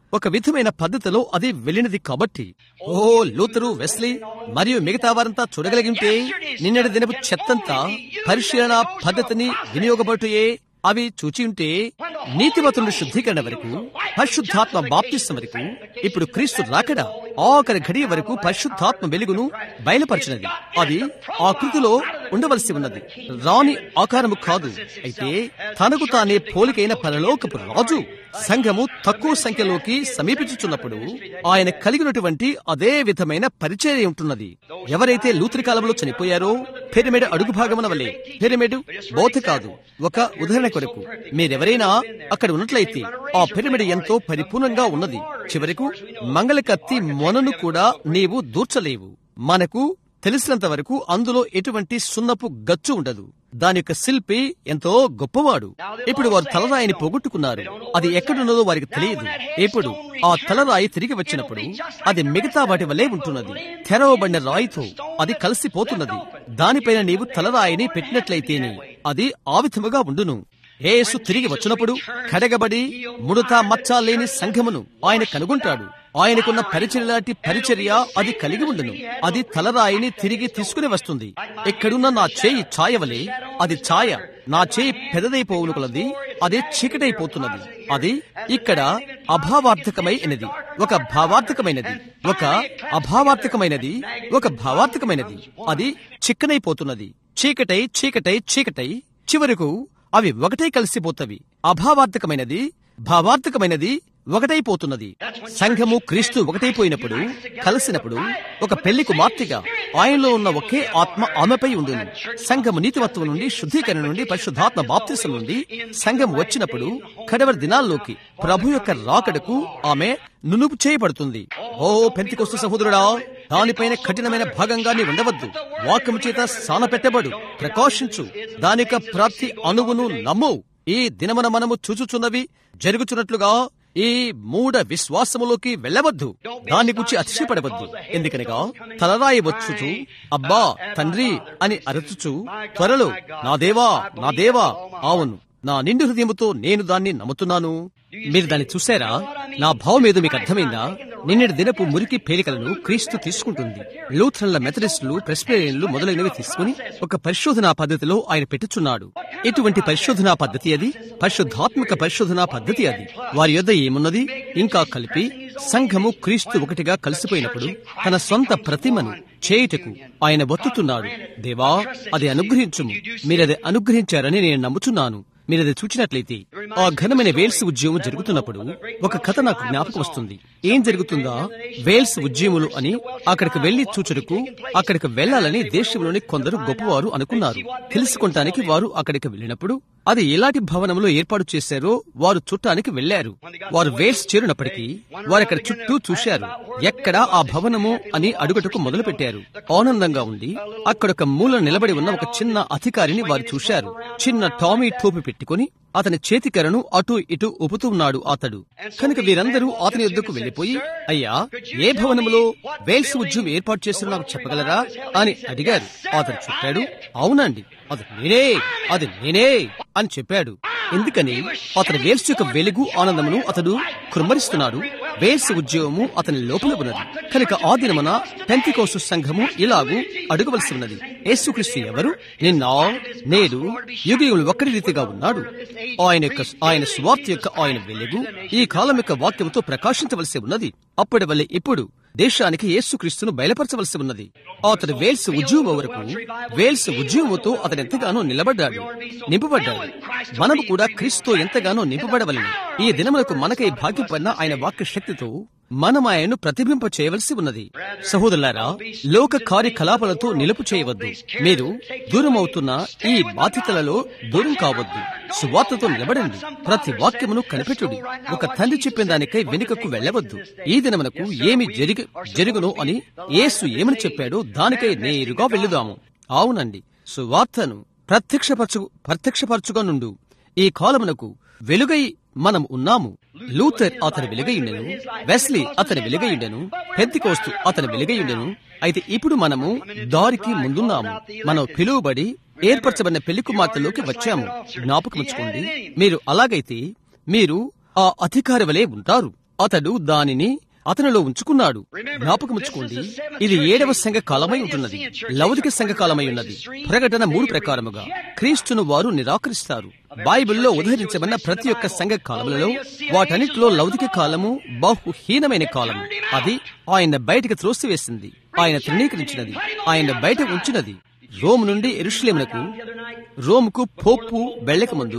A: ఒక విధమైన పద్ధతిలో అది వెళ్ళినది కాబట్టి ఓ లూతరు వెస్లీ మరియు మిగతా వారంతా చూడగలిగింటే నిన్నటి దినపు చెత్తంతా పరిశీలన పద్ధతిని వినియోగబడుటయే అవి చూచి ఉంటే నీతిమతుల శుద్ధీకరణ వరకు పరిశుద్ధాత్మ బాప్తిస్తం వరకు ఇప్పుడు క్రీస్తు రాకడా ఆఖరి ఘడియ వరకు పరిశుద్ధాత్మ వెలుగును బయలుపరిచినది అది ఆ కృతిలో ఉండవలసి ఉన్నది రాని ఆకారము కాదు అయితే తనకు తానే పోలికైన పరలోకపు రాజు సంఘము తక్కువ సంఖ్యలోకి సమీపించుచున్నప్పుడు ఆయన కలిగినటువంటి అదే విధమైన పరిచర్య ఉంటున్నది ఎవరైతే లూత్రి కాలంలో చనిపోయారో పిరమిడ్ అడుగు భాగమున వలె పిరమిడ్ బోధ కాదు ఒక ఉదాహరణ కొరకు మీరెవరైనా అక్కడ ఉన్నట్లయితే ఆ పిరమిడ్ ఎంతో పరిపూర్ణంగా ఉన్నది చివరకు మంగళకత్తి మొనను కూడా నీవు దూర్చలేవు మనకు తెలిసినంత వరకు అందులో ఎటువంటి సున్నపు గచ్చు ఉండదు దాని యొక్క శిల్పి ఎంతో గొప్పవాడు ఇప్పుడు వారు తలరాయిని పోగొట్టుకున్నారు అది ఎక్కడున్నదో వారికి తెలియదు ఇప్పుడు ఆ తలరాయి తిరిగి వచ్చినప్పుడు అది మిగతా వాటి వల్లే ఉంటున్నది తెరవబడిన రాయితో అది కలిసిపోతున్నది దానిపైన నీవు తలరాయిని పెట్టినట్లయితేనే అది ఆ విధముగా ఉండును యేసు తిరిగి వచ్చినప్పుడు కడగబడి ముడత మచ్చ లేని సంఘమును ఆయన కనుగొంటాడు ఆయనకున్న పరిచర్య లాంటి పరిచర్య అది కలిగి ఉండును అది తలరాయిని తిరిగి తీసుకుని వస్తుంది ఇక్కడున్న నా చేయి ఛాయవలే అది ఛాయ నా చేయి పెదదైపోవును కొలది అది చీకటైపోతున్నది అది ఇక్కడ అభావార్థకమై అయినది ఒక భావార్థకమైనది ఒక అభావార్థకమైనది ఒక భావార్థకమైనది అది చిక్కనైపోతున్నది చీకటై చీకటై చీకటై చివరకు అవి ఒకటై కలిసిపోతవి అభావార్థకమైనది భావార్థకమైనది ఒకటైపోతున్నది సంఘము క్రీస్తు ఒకటైపోయినప్పుడు కలిసినప్పుడు ఒక పెళ్లి కుమార్తెగా ఆయనలో ఉన్న ఒకే ఆత్మ ఆమెపై ఉండును సంఘము నీతివత్వం నుండి శుద్ధీకరణ నుండి పరిశుద్ధాత్మ బాప్తిసం నుండి సంఘం వచ్చినప్పుడు కడవరి దినాల్లోకి ప్రభు యొక్క రాకడకు ఆమె నునుపు చేయబడుతుంది ఓ పెంతికొస్తు సహోదరుడా దానిపైన కఠినమైన భాగంగా నీ ఉండవద్దు వాక్యము చేత సాన పెట్టబడు ప్రకాశించు దాని యొక్క ప్రతి అణువును నమ్ము ఈ దినమన మనము చూచుచున్నవి జరుగుచున్నట్లుగా ఈ మూఢ విశ్వాసములోకి వెళ్ళవద్దు దాని గురించి అతిశయపడవద్దు ఎందుకనగా తలరాయి వచ్చుచు అబ్బా తండ్రి అని అరచుచు త్వరలో నా దేవా నా దేవా అవును నా నిండు హృదయముతో నేను దాన్ని నమ్ముతున్నాను మీరు దాన్ని చూశారా నా భావం ఏదో మీకు అర్థమైందా నిన్నటి దినపు మురికి పేలికలను క్రీస్తు తీసుకుంటుంది లూథరన్ల మెథడిస్టులు ప్రెస్పేరియన్లు మొదలైనవి తీసుకుని ఒక పరిశోధనా పద్ధతిలో ఆయన పెట్టుచున్నాడు ఎటువంటి పరిశోధనా పద్ధతి అది పరిశుద్ధాత్మక పరిశోధనా పద్ధతి అది వారి యొద్ద ఏమున్నది ఇంకా కలిపి సంఘము క్రీస్తు ఒకటిగా కలిసిపోయినప్పుడు తన సొంత ప్రతిమను చేయుటకు ఆయన ఒత్తుతున్నాడు దేవా అది అనుగ్రహించుము మీరది అనుగ్రహించారని నేను నమ్ముచున్నాను మీరది చూచినట్లయితే ఆ ఘనమైన వేల్స్ ఉద్యమం జరుగుతున్నప్పుడు ఒక కథ నాకు జ్ఞాపకం వస్తుంది ఏం జరుగుతుందా వేల్స్ ఉద్యములు అని అక్కడికి వెళ్లి చూచుటకు అక్కడికి వెళ్లాలని దేశంలోని కొందరు గొప్పవారు అనుకున్నారు తెలుసుకుంటానికి వారు అక్కడికి వెళ్ళినప్పుడు అది ఎలాంటి భవనంలో ఏర్పాటు చేశారో వారు చూడటానికి వెళ్లారు వారు వేల్స్ చేరినప్పటికీ వారు అక్కడ చుట్టూ చూశారు ఎక్కడ ఆ భవనము అని అడుగుటకు మొదలు పెట్టారు ఆనందంగా ఉండి అక్కడ ఒక మూల నిలబడి ఉన్న ఒక చిన్న అధికారిని వారు చూశారు చిన్న టామీ టోపి పెట్టుకుని అతని చేతికరను అటు ఇటు ఊపుతూ ఉన్నాడు అతడు కనుక వీరందరూ అతని యొద్దకు వెళ్లిపోయి అయ్యా ఏ భవనములో వేల్స్ ఉద్యమం ఏర్పాటు చేసిన నాకు చెప్పగలరా అని అడిగారు అతడు చెప్పాడు అవునండి అది నేనే అది నేనే అని చెప్పాడు ఎందుకని అతని వేల్స్ యొక్క వెలుగు ఆనందమును అతడు కుమ్మరిస్తున్నాడు వేల్స్ ఉద్యోగము అతని లోపల ఉన్నది కనుక ఆ దినమున పెంతికోసు సంఘము ఇలాగూ అడగవలసి ఉన్నది యేసుక్రీస్తు ఎవరు నిన్న నేడు యుగయులు ఒక్కడి రీతిగా ఉన్నాడు ఆయన యొక్క ఆయన స్వార్థ యొక్క ఆయన వెలుగు ఈ కాలం యొక్క వాక్యంతో ప్రకాశించవలసి ఉన్నది అప్పటి వల్లే ఇప్పుడు దేశానికి యేసుక్రీస్తును బయలుపరచవలసి ఉన్నది అతడు వేల్స్ ఉద్యమం వరకు వేల్స్ ఉద్యమముతో అతను ఎంతగానో నిలబడ్డాడు నింపబడ్డాడు మనము కూడా క్రీస్తుతో ఎంతగానో నింపబడవలను ఈ దినములకు మనకై భాగ్యపడిన ఆయన వాక్య శక్తితో మనం ఆయన్ను ప్రతిబింప చేయవలసి ఉన్నది సహోదరులారా లోక కార్యకలాపాలతో నిలుపు చేయవద్దు మీరు దూరమవుతున్న ఈ బాధ్యతలలో దూరం కావద్దు సువార్తతో నిలబడండి ప్రతి వాక్యమును కనిపెట్టుడి ఒక తండ్రి చెప్పిన దానికై వెనుకకు వెళ్ళవద్దు ఈ దినమునకు ఏమి జరిగి జరుగును అని యేసు ఏమని చెప్పాడో దానికై నేరుగా వెళ్ళుదాము అవునండి సువార్తను ప్రత్యక్షపరచు ప్రత్యక్షపరచుగా నుండు ఈ కాలమునకు వెలుగై మనం ఉన్నాము లూథర్ అతని వెలుగయుండెను వెస్లీ అతని వెలుగయుండెను పెద్దికోస్తు అతని వెలుగయుండెను అయితే ఇప్పుడు మనము దారికి ముందున్నాము మనం పిలువబడి ఏర్పరచబడిన పెళ్లి కుమార్తెలోకి వచ్చాము జ్ఞాపకముంచుకోండి మీరు అలాగైతే మీరు ఆ అధికారి వలె ఉంటారు అతడు దానిని అతనిలో ఉంచుకున్నాడు జ్ఞాపకముంచుకోండి ఇది ఏడవ సంఘ కాలమై ఉంటున్నది లౌకిక సంఘ కాలమై ఉన్నది ప్రకటన మూడు ప్రకారముగా క్రీస్తును వారు నిరాకరిస్తారు బైబిల్లో ఉదహరించబడిన ప్రతి ఒక్క సంఘ కాలములలో వాటన్నిటిలో లౌకిక కాలము బహుహీనమైన కాలము అది ఆయన బయటకు త్రోసివేసింది ఆయన తృణీకరించినది ఆయన బయట ఉంచినది రోమ్ నుండి ఎరుషులేమునకు రోముకు పోపు వెళ్ళక ముందు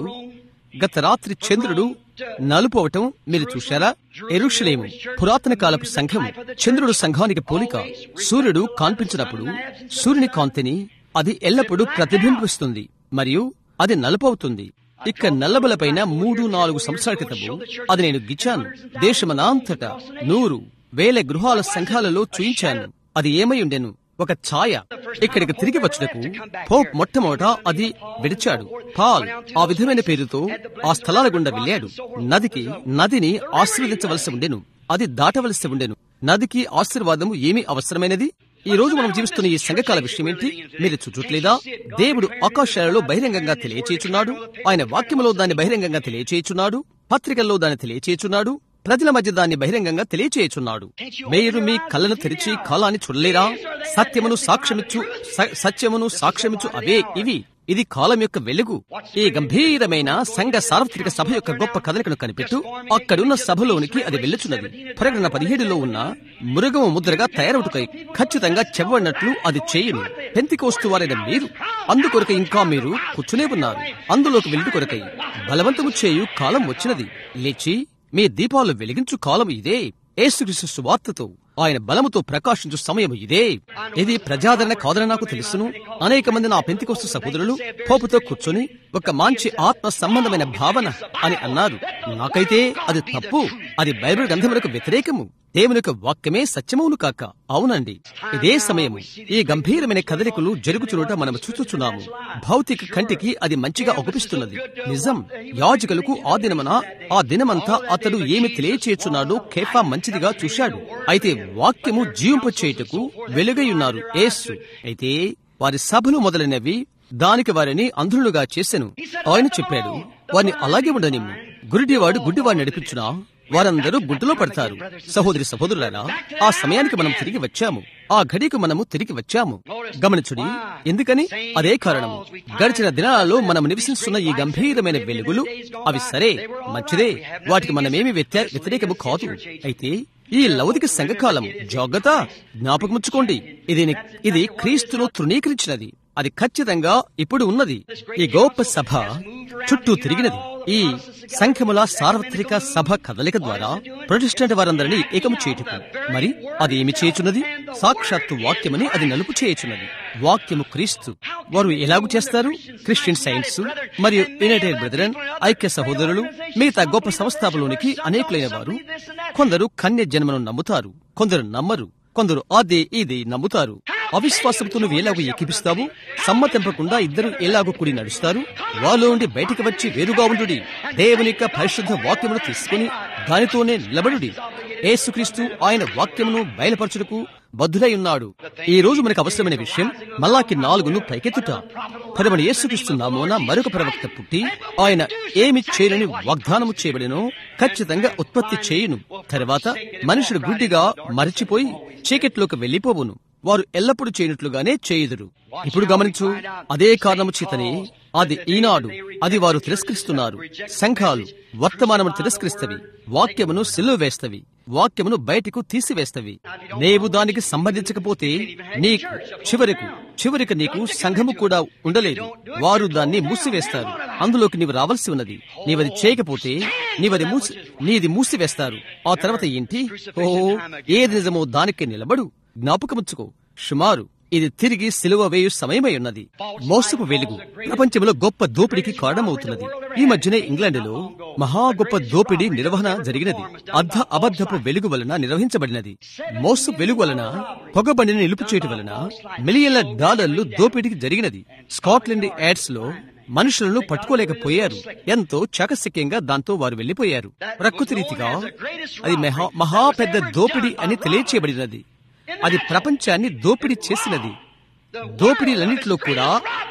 A: గత రాత్రి చంద్రుడు నలుపవటం మీరు చూశారా ఎరుషలేము పురాతన కాలపు సంఘం చంద్రుడు సంఘానికి పోలిక సూర్యుడు కాన్పించినప్పుడు సూర్యుని కాంతిని అది ఎల్లప్పుడూ ప్రతిబింబిస్తుంది మరియు అది నలుపవుతుంది ఇక నల్లబలపైన మూడు నాలుగు సంవత్సరాల క్రితము అది నేను గిచ్చాను దేశమనాంతటా నూరు వేల గృహాల సంఘాలలో చూయించాను అది ఏమై ఉండెను ఒక ఛాయ ఇక్కడికి తిరిగి వచ్చుటకు పోప్ మొట్టమొదట అది విడిచాడు పాల్ ఆ విధమైన పేరుతో ఆ స్థలాల గుండా వెళ్ళాడు నదికి నదిని ఆశీర్వదించవలసి ఉండెను అది దాటవలసి ఉండెను నదికి ఆశీర్వాదము ఏమి అవసరమైనది ఈ రోజు మనం జీవిస్తున్న ఈ సంఘకాల విషయం ఏంటి మీరు చూచట్లేదా దేవుడు ఆకాశాలలో బహిరంగంగా తెలియచేయుచున్నాడు ఆయన వాక్యములో దాన్ని బహిరంగంగా తెలియచేయుచున్నాడు పత్రికల్లో దాన్ని తెలియచేయుచున్నాడు ప్రజల మధ్య దాన్ని బహిరంగంగా తెలియచేయుచున్నాడు మీరు మీ కళ్ళను తెరిచి కాలాన్ని చూడలేరా సత్యమును సాక్ష్యమిచ్చు స- సత్యమును సాక్ష్యమిచ్చు అవే ఇవి ఇది కాలం యొక్క వెలుగు ఈ గంభీరమైన సంఘ సార్వత్రిక సభ యొక్క గొప్ప కదలికను కనిపెట్టు అక్కడున్న సభలోనికి అది వెళ్ళుచున్నది ప్రకటన పదిహేడులో ఉన్న మృగము ముద్రగా తయారవుటకై ఖచ్చితంగా చెప్పబడినట్లు అది చేయును పెంతికోస్తు వారైన మీరు అందుకొరకై ఇంకా మీరు కూర్చునే ఉన్నారు అందులోకి వెళ్ళి కొరకై బలవంతము చేయు కాలం వచ్చినది లేచి మీ దీపాలు వెలిగించు కాలం ఇదే యేసుక్రీస్తు సువార్తతో ఆయన బలముతో ప్రకాశించు సమయం ఇదే ఇది ప్రజాదరణ కాదని నాకు తెలుసును అనేక మంది నా పెంతికొస్తు సహోదరులు పోపుతో కూర్చొని ఒక మంచి ఆత్మ సంబంధమైన భావన అని అన్నారు నాకైతే అది తప్పు అది బైబిల్ గ్రంథములకు వ్యతిరేకము దేవుని యొక్క వాక్యమే సత్యమవును కాక అవునండి ఇదే సమయము ఈ గంభీరమైన కదలికలు జరుగుచునుట మనం చూచుచున్నాము భౌతిక కంటికి అది మంచిగా ఒగపిస్తున్నది నిజం యాజకులకు ఆ దినమన ఆ దినమంతా అతడు ఏమి తెలియచేయుచున్నాడో కేఫా మంచిదిగా చూశాడు అయితే వాక్యము జీవింపచేయుటకు వెలుగై యేసు అయితే వారి సభలు మొదలైనవి దానికి వారిని అంధులుగా చేసెను ఆయన చెప్పాడు వారిని అలాగే ఉండనిమ్ము గురిడివాడు గుడ్డివాడు నడిపించునా వారందరూ గుడ్డులో పడతారు సహోదరి సహోదరులారా ఆ సమయానికి మనం తిరిగి వచ్చాము ఆ ఘడికి మనము తిరిగి వచ్చాము గమనించుడి ఎందుకని అదే కారణము గడిచిన దినాలలో మనం నివసిస్తున్న ఈ గంభీరమైన వెలుగులు అవి సరే మంచిదే వాటికి మనమేమి వ్యత్య- వ్యతిరేకము కాదు అయితే ఈ లౌకిక సంఘకాలం జాగ్రత్త జ్ఞాపకముచ్చుకోండి ఇది ఇది క్రీస్తును తృణీకరించినది అది ఖచ్చితంగా ఇప్పుడు ఉన్నది ఈ గొప్ప సభ చుట్టూ తిరిగినది ఈ సంఖ్యముల సార్వత్రిక సభ కదలిక ద్వారా ప్రొటెస్టెంట్ వారందరినీ ఏకము చేయుటకు మరి అది ఏమి చేయుచున్నది సాక్షాత్తు వాక్యమని అది నలుపు చేయుచున్నది వాక్యము క్రీస్తు వారు ఎలాగు చేస్తారు క్రిస్టియన్ సైన్స్ మరియు యునైటెడ్ బ్రదరన్ ఐక్య సహోదరులు మిగతా గొప్ప సంస్థాపలోనికి అనేకులైన వారు కొందరు కన్య జన్మను నమ్ముతారు కొందరు నమ్మరు కొందరు అదే ఇది నమ్ముతారు అవిశ్వాసంతో నువ్వు ఎలాగో ఎక్కిపిస్తావు సమ్మతింపకుండా ఇద్దరు ఎలాగో కూడి నడుస్తారు వాళ్ళలో నుండి బయటికి వచ్చి వేరుగా ఉండు దేవుని యొక్క పరిశుద్ధ వాక్యమును తీసుకుని దానితోనే నిలబడుడి యేసుక్రీస్తు ఆయన వాక్యమును బయలుపరచుటకు బద్ధుడై ఉన్నాడు ఈ రోజు మనకు అవసరమైన విషయం మల్లాకి నాలుగును పైకెత్తుట పదమని యేసుక్రీస్తు నామోన మరొక ప్రవక్త పుట్టి ఆయన ఏమి చేయని వాగ్దానము చేయబడినో ఖచ్చితంగా ఉత్పత్తి చేయును తర్వాత మనుషుడు గుడ్డిగా మరచిపోయి చీకట్లోకి వెళ్లిపోవును వారు ఎల్లప్పుడూ చేయనట్లుగానే చేయుదురు ఇప్పుడు గమనించు అదే కారణము చేతనే అది ఈనాడు అది వారు తిరస్కరిస్తున్నారు సంఘాలు వర్తమానమును తిరస్కరిస్తవి వాక్యమును సిలువ వేస్తవి వాక్యమును బయటకు తీసివేస్తవి నీవు దానికి సంబంధించకపోతే నీకు చివరకు చివరికి నీకు సంఘము కూడా ఉండలేదు వారు దాన్ని మూసివేస్తారు అందులోకి నీవు రావాల్సి ఉన్నది నీవది చేయకపోతే నీవది మూసి నీది మూసివేస్తారు ఆ తర్వాత ఏంటి ఓ ఏది నిజమో దానికి నిలబడు జ్ఞాపకముచ్చుకో సుమారు ఇది తిరిగి సిలువ వేయు సమయమై ఉన్నది మోసపు వెలుగు ప్రపంచంలో గొప్ప దోపిడీకి కారణమవుతున్నది ఈ మధ్యనే ఇంగ్లాండ్లో మహా గొప్ప దోపిడీ నిర్వహణ జరిగినది అర్ధ అబద్ధపు వెలుగు వలన నిర్వహించబడినది మోస వెలుగు వలన పొగబండిని నిలుపు చేయటం వలన మిలియన్ల డాలర్లు దోపిడీకి జరిగినది స్కాట్లాండ్ యాడ్స్ లో మనుషులను పట్టుకోలేకపోయారు ఎంతో చాకశక్యంగా దాంతో వారు వెళ్లిపోయారు ప్రకృతి రీతిగా అది మహా మహా పెద్ద దోపిడీ అని తెలియచేయబడినది అది ప్రపంచాన్ని దోపిడీ చేసినది దోపిడీలన్నింటిలో కూడా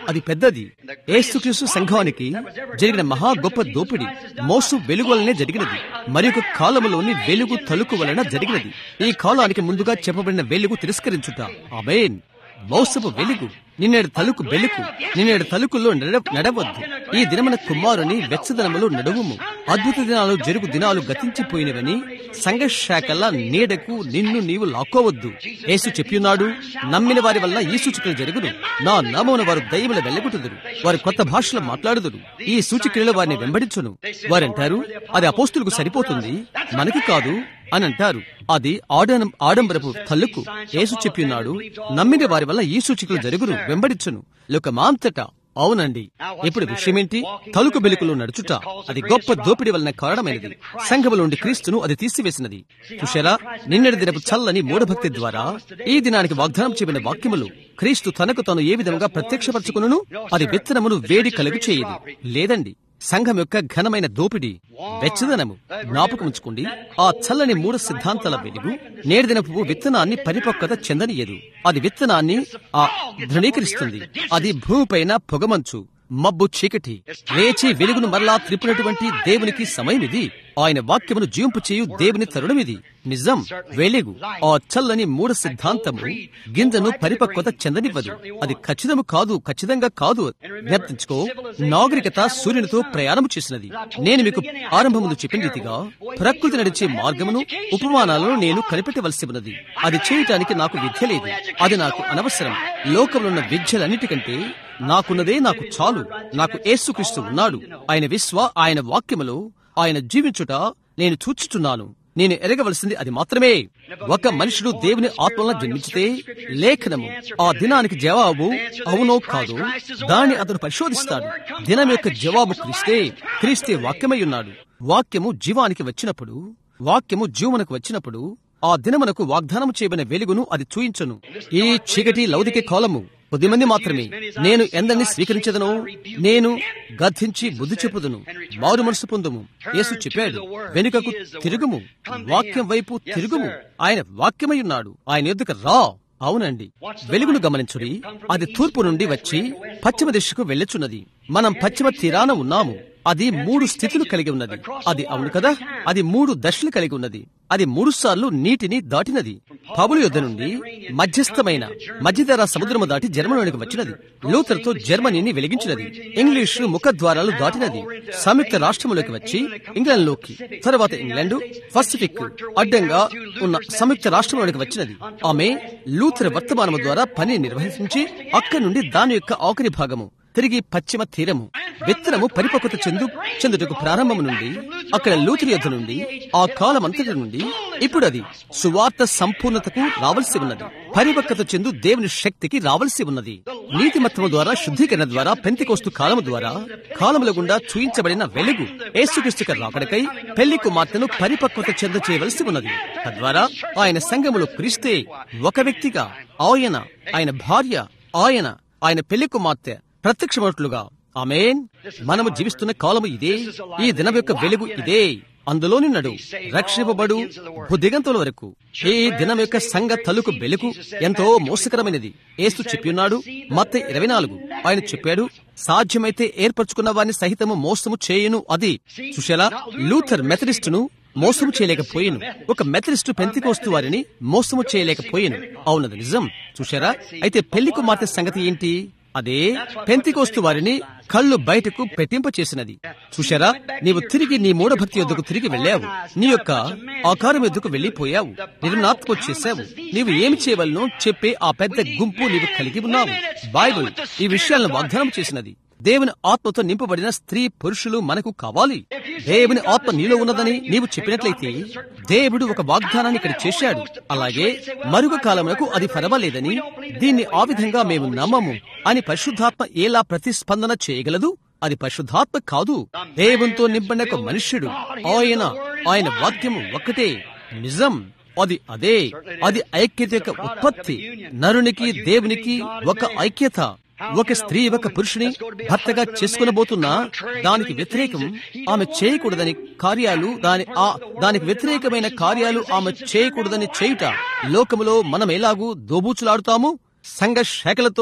A: అది పెద్దది ఏసుక్రీస్తు సంఘానికి జరిగిన మహా గొప్ప దోపిడి మోసు వెలుగు వలనే జరిగినది మరి ఒక కాలములోని వెలుగు తలుకు వలన జరిగినది ఈ కాలానికి ముందుగా చెప్పబడిన వెలుగు తిరస్కరించుట అమేన్ మోసపు వెలుగు నిన్నేడు తలుకు వెలుగు నిన్నేడు తలుకుల్లో నడ నడవద్దు ఈ దినమున కుమారుని వెచ్చదనములో నడువుము అద్భుత దినాలు జరుగు దినాలు గతించిపోయినవని సంఘశాఖల నీడకు నిన్ను నీవు లాక్కోవద్దు యేసు చెప్పియున్నాడు నమ్మిన వారి వల్ల ఈ సూచికలు జరుగును నా నామమున వారు దయ్యముల వెళ్ళగొట్టుదురు వారు కొత్త భాషలో మాట్లాడుదురు ఈ సూచికలలో వారిని వెంబడించును వారంటారు అది అపోస్తులకు సరిపోతుంది మనకి కాదు అని అంటారు అది ఆడం ఆడంబరపు తల్లుకు యేసు చెప్పిన్నాడు నమ్మిన వారి వల్ల ఈ సూచికలు జరుగును వెంబడించును లోకమాంతట అవునండి ఇప్పుడు విషయమేంటి తలుకు బెలుకులు నడుచుట అది గొప్ప దోపిడి వలన కారణమైనది సంఘములో నుండి క్రీస్తును అది తీసివేసినది చూశారా నిన్నటి దినపు చల్లని మూఢభక్తి ద్వారా ఈ దినానికి వాగ్దానం చేయబడిన వాక్యములు క్రీస్తు తనకు తాను ఏ విధంగా ప్రత్యక్షపరచుకును అది విత్తనమును వేడి కలుగు చేయదు లేదండి సంఘం యొక్క ఘనమైన దోపిడి వెచ్చదనము జ్ఞాపకం ఉంచుకోండి ఆ చల్లని మూడు సిద్ధాంతాల వెలుగు నేడిదినపు విత్తనాన్ని పరిపక్వత చెందనియదు అది విత్తనాన్ని ఆ ధృణీకరిస్తుంది అది భూమిపైన పొగమంచు మబ్బు చీకటి లేచి వెలుగును మరలా త్రిపునటువంటి దేవునికి సమయం ఇది ఆయన వాక్యమును జీవింపు చేయు దేవుని తరుణమిది నిజం వెలుగు ఆ చల్లని మూడ సిద్ధాంతము గింజను పరిపక్వత చెందనివ్వదు అది ఖచ్చితము కాదు ఖచ్చితంగా కాదు జ్ఞప్తించుకో నాగరికత సూర్యునితో ప్రయాణం చేసినది నేను మీకు ఆరంభములు చెప్పిన రీతిగా ప్రకృతి నడిచే మార్గమును ఉపమానాలను నేను కనిపెట్టవలసి ఉన్నది అది చేయటానికి నాకు విద్య లేదు అది నాకు అనవసరం లోకంలో ఉన్న విద్యలన్నిటికంటే నాకున్నదే నాకు చాలు నాకు ఏసుక్రీస్తు ఉన్నాడు ఆయన విశ్వ ఆయన వాక్యములో ఆయన జీవించుట నేను చూచుచున్నాను నేను ఎరగవలసింది అది మాత్రమే ఒక మనుషుడు దేవుని ఆత్మలో జన్మించితే లేఖనము ఆ దినానికి జవాబు అవునో కాదో దాన్ని అతను పరిశోధిస్తాడు దినం యొక్క జవాబు క్రీస్తే క్రీస్తే వాక్యమై ఉన్నాడు వాక్యము జీవానికి వచ్చినప్పుడు వాక్యము జీవమునకు వచ్చినప్పుడు ఆ దినమునకు వాగ్దానం చేయబడిన వెలుగును అది చూయించను ఈ చీకటి లౌదిక కాలము కొద్దిమంది మాత్రమే నేను ఎందరిని స్వీకరించదను నేను గద్దించి బుద్ధి చెప్పుదును మారు మనసు పొందుము యేసు చెప్పాడు వెనుకకు తిరుగుము వాక్యం వైపు తిరుగుము ఆయన వాక్యమై ఉన్నాడు ఆయన ఎద్దుకు రా అవునండి వెలుగును గమనించుడి అది తూర్పు నుండి వచ్చి పశ్చిమ దిశకు వెళ్ళుచున్నది మనం పశ్చిమ తీరాన ఉన్నాము అది మూడు స్థితులు కలిగి ఉన్నది అది అవును కదా అది మూడు దశలు కలిగి ఉన్నది అది మూడు సార్లు నీటిని దాటినది పబులు యుద్ధ నుండి మధ్యస్థమైన మధ్యధర సముద్రము దాటి జర్మనీలోకి వచ్చినది లూథర్తో జర్మనీని వెలిగించినది ఇంగ్లీషు ముఖద్వారాలు దాటినది సంయుక్త రాష్ట్రములోకి వచ్చి ఇంగ్లాండ్లోకి తర్వాత ఇంగ్లాండ్ పసిఫిక్ అడ్డంగా ఉన్న సంయుక్త రాష్ట్రంలోకి వచ్చినది ఆమె లూథర్ వర్తమానము ద్వారా పని నిర్వహించి అక్కడి నుండి దాని యొక్క ఆఖరి భాగము తిరిగి పశ్చిమ తీరము విత్తనము పరిపక్వత చెందు చెందుటకు ప్రారంభము నుండి అక్కడ లూతురి యొద్ద నుండి ఆ కాలమంతటి నుండి ఇప్పుడు అది సువార్త సంపూర్ణతకు రావలసి ఉన్నది పరిపక్వత చెందు దేవుని శక్తికి రావలసి ఉన్నది నీతిమత్వము ద్వారా శుద్ధీకరణ ద్వారా పెంతికోస్తు కాలము ద్వారా కాలముల గుండా చూయించబడిన వెలుగు ఏసుక్రీస్తుక రాకడకై పెళ్లి కుమార్తెను పరిపక్వత చెంద చేయవలసి ఉన్నది తద్వారా ఆయన సంఘములో క్రీస్తే ఒక వ్యక్తిగా ఆయన ఆయన భార్య ఆయన ఆయన పెళ్లి కుమార్తె ప్రత్యక్షమట్లుగా ఆమెన్ మనము జీవిస్తున్న కాలము ఇదే ఈ దినం యొక్క వెలుగు ఇదే అందులోని నడు రక్షింపబడు బుద్ధిగంతుల వరకు ఈ దినం యొక్క సంఘ తలుకు వెలుగు ఎంతో మోసకరమైనది ఏసు చెప్పిన్నాడు మత్త ఇరవై నాలుగు ఆయన చెప్పాడు సాధ్యమైతే ఏర్పరచుకున్న వారిని సహితము మోసము చేయును అది చూసేలా లూథర్ మెథడిస్టును మోసము చేయలేకపోయాను ఒక మెథడిస్టు పెంతికోస్తు వారిని మోసము చేయలేకపోయాను అవునది నిజం చూశారా అయితే పెళ్లి కుమార్తె సంగతి ఏంటి అదే పెంతికోస్తు వారిని కళ్ళు బయటకు పెట్టింప చేసినది చూశారా నీవు తిరిగి నీ మూఢభక్తి యొద్దకు తిరిగి వెళ్ళావు నీ యొక్క ఆకారం ఎద్దుకు వెళ్లిపోయావు నిర్ణాత్మకం చేశావు నీవు ఏమి చేయవలనో చెప్పే ఆ పెద్ద గుంపు నీవు కలిగి ఉన్నావు బైబిల్ ఈ విషయాలను వాగ్దానం చేసినది దేవుని ఆత్మతో నింపబడిన స్త్రీ పురుషులు మనకు కావాలి దేవుని ఆత్మ నీలో ఉన్నదని నీవు చెప్పినట్లయితే దేవుడు ఒక వాగ్దానాన్ని ఇక్కడ చేశాడు అలాగే మరుగ కాలమునకు అది పర్వాలేదని దీన్ని ఆ విధంగా మేము నమ్మము అని పరిశుద్ధాత్మ ఎలా ప్రతిస్పందన చేయగలదు అది పరిశుద్ధాత్మ కాదు దేవునితో నింపడిన ఒక మనుష్యుడు ఆయన ఆయన వాక్యము ఒక్కటే నిజం అది అదే అది ఐక్యత యొక్క ఉత్పత్తి నరునికి దేవునికి ఒక ఐక్యత ఒక స్త్రీ ఒక పురుషుని భర్తగా చేసుకునబోతున్నా దానికి వ్యతిరేకం ఆమె చేయకూడదని కార్యాలు దాని ఆ దానికి వ్యతిరేకమైన కార్యాలు ఆమె చేయకూడదని చేయుట లోకములో మనం ఎలాగూ దోబూచులాడుతాము సంఘ శాఖలతో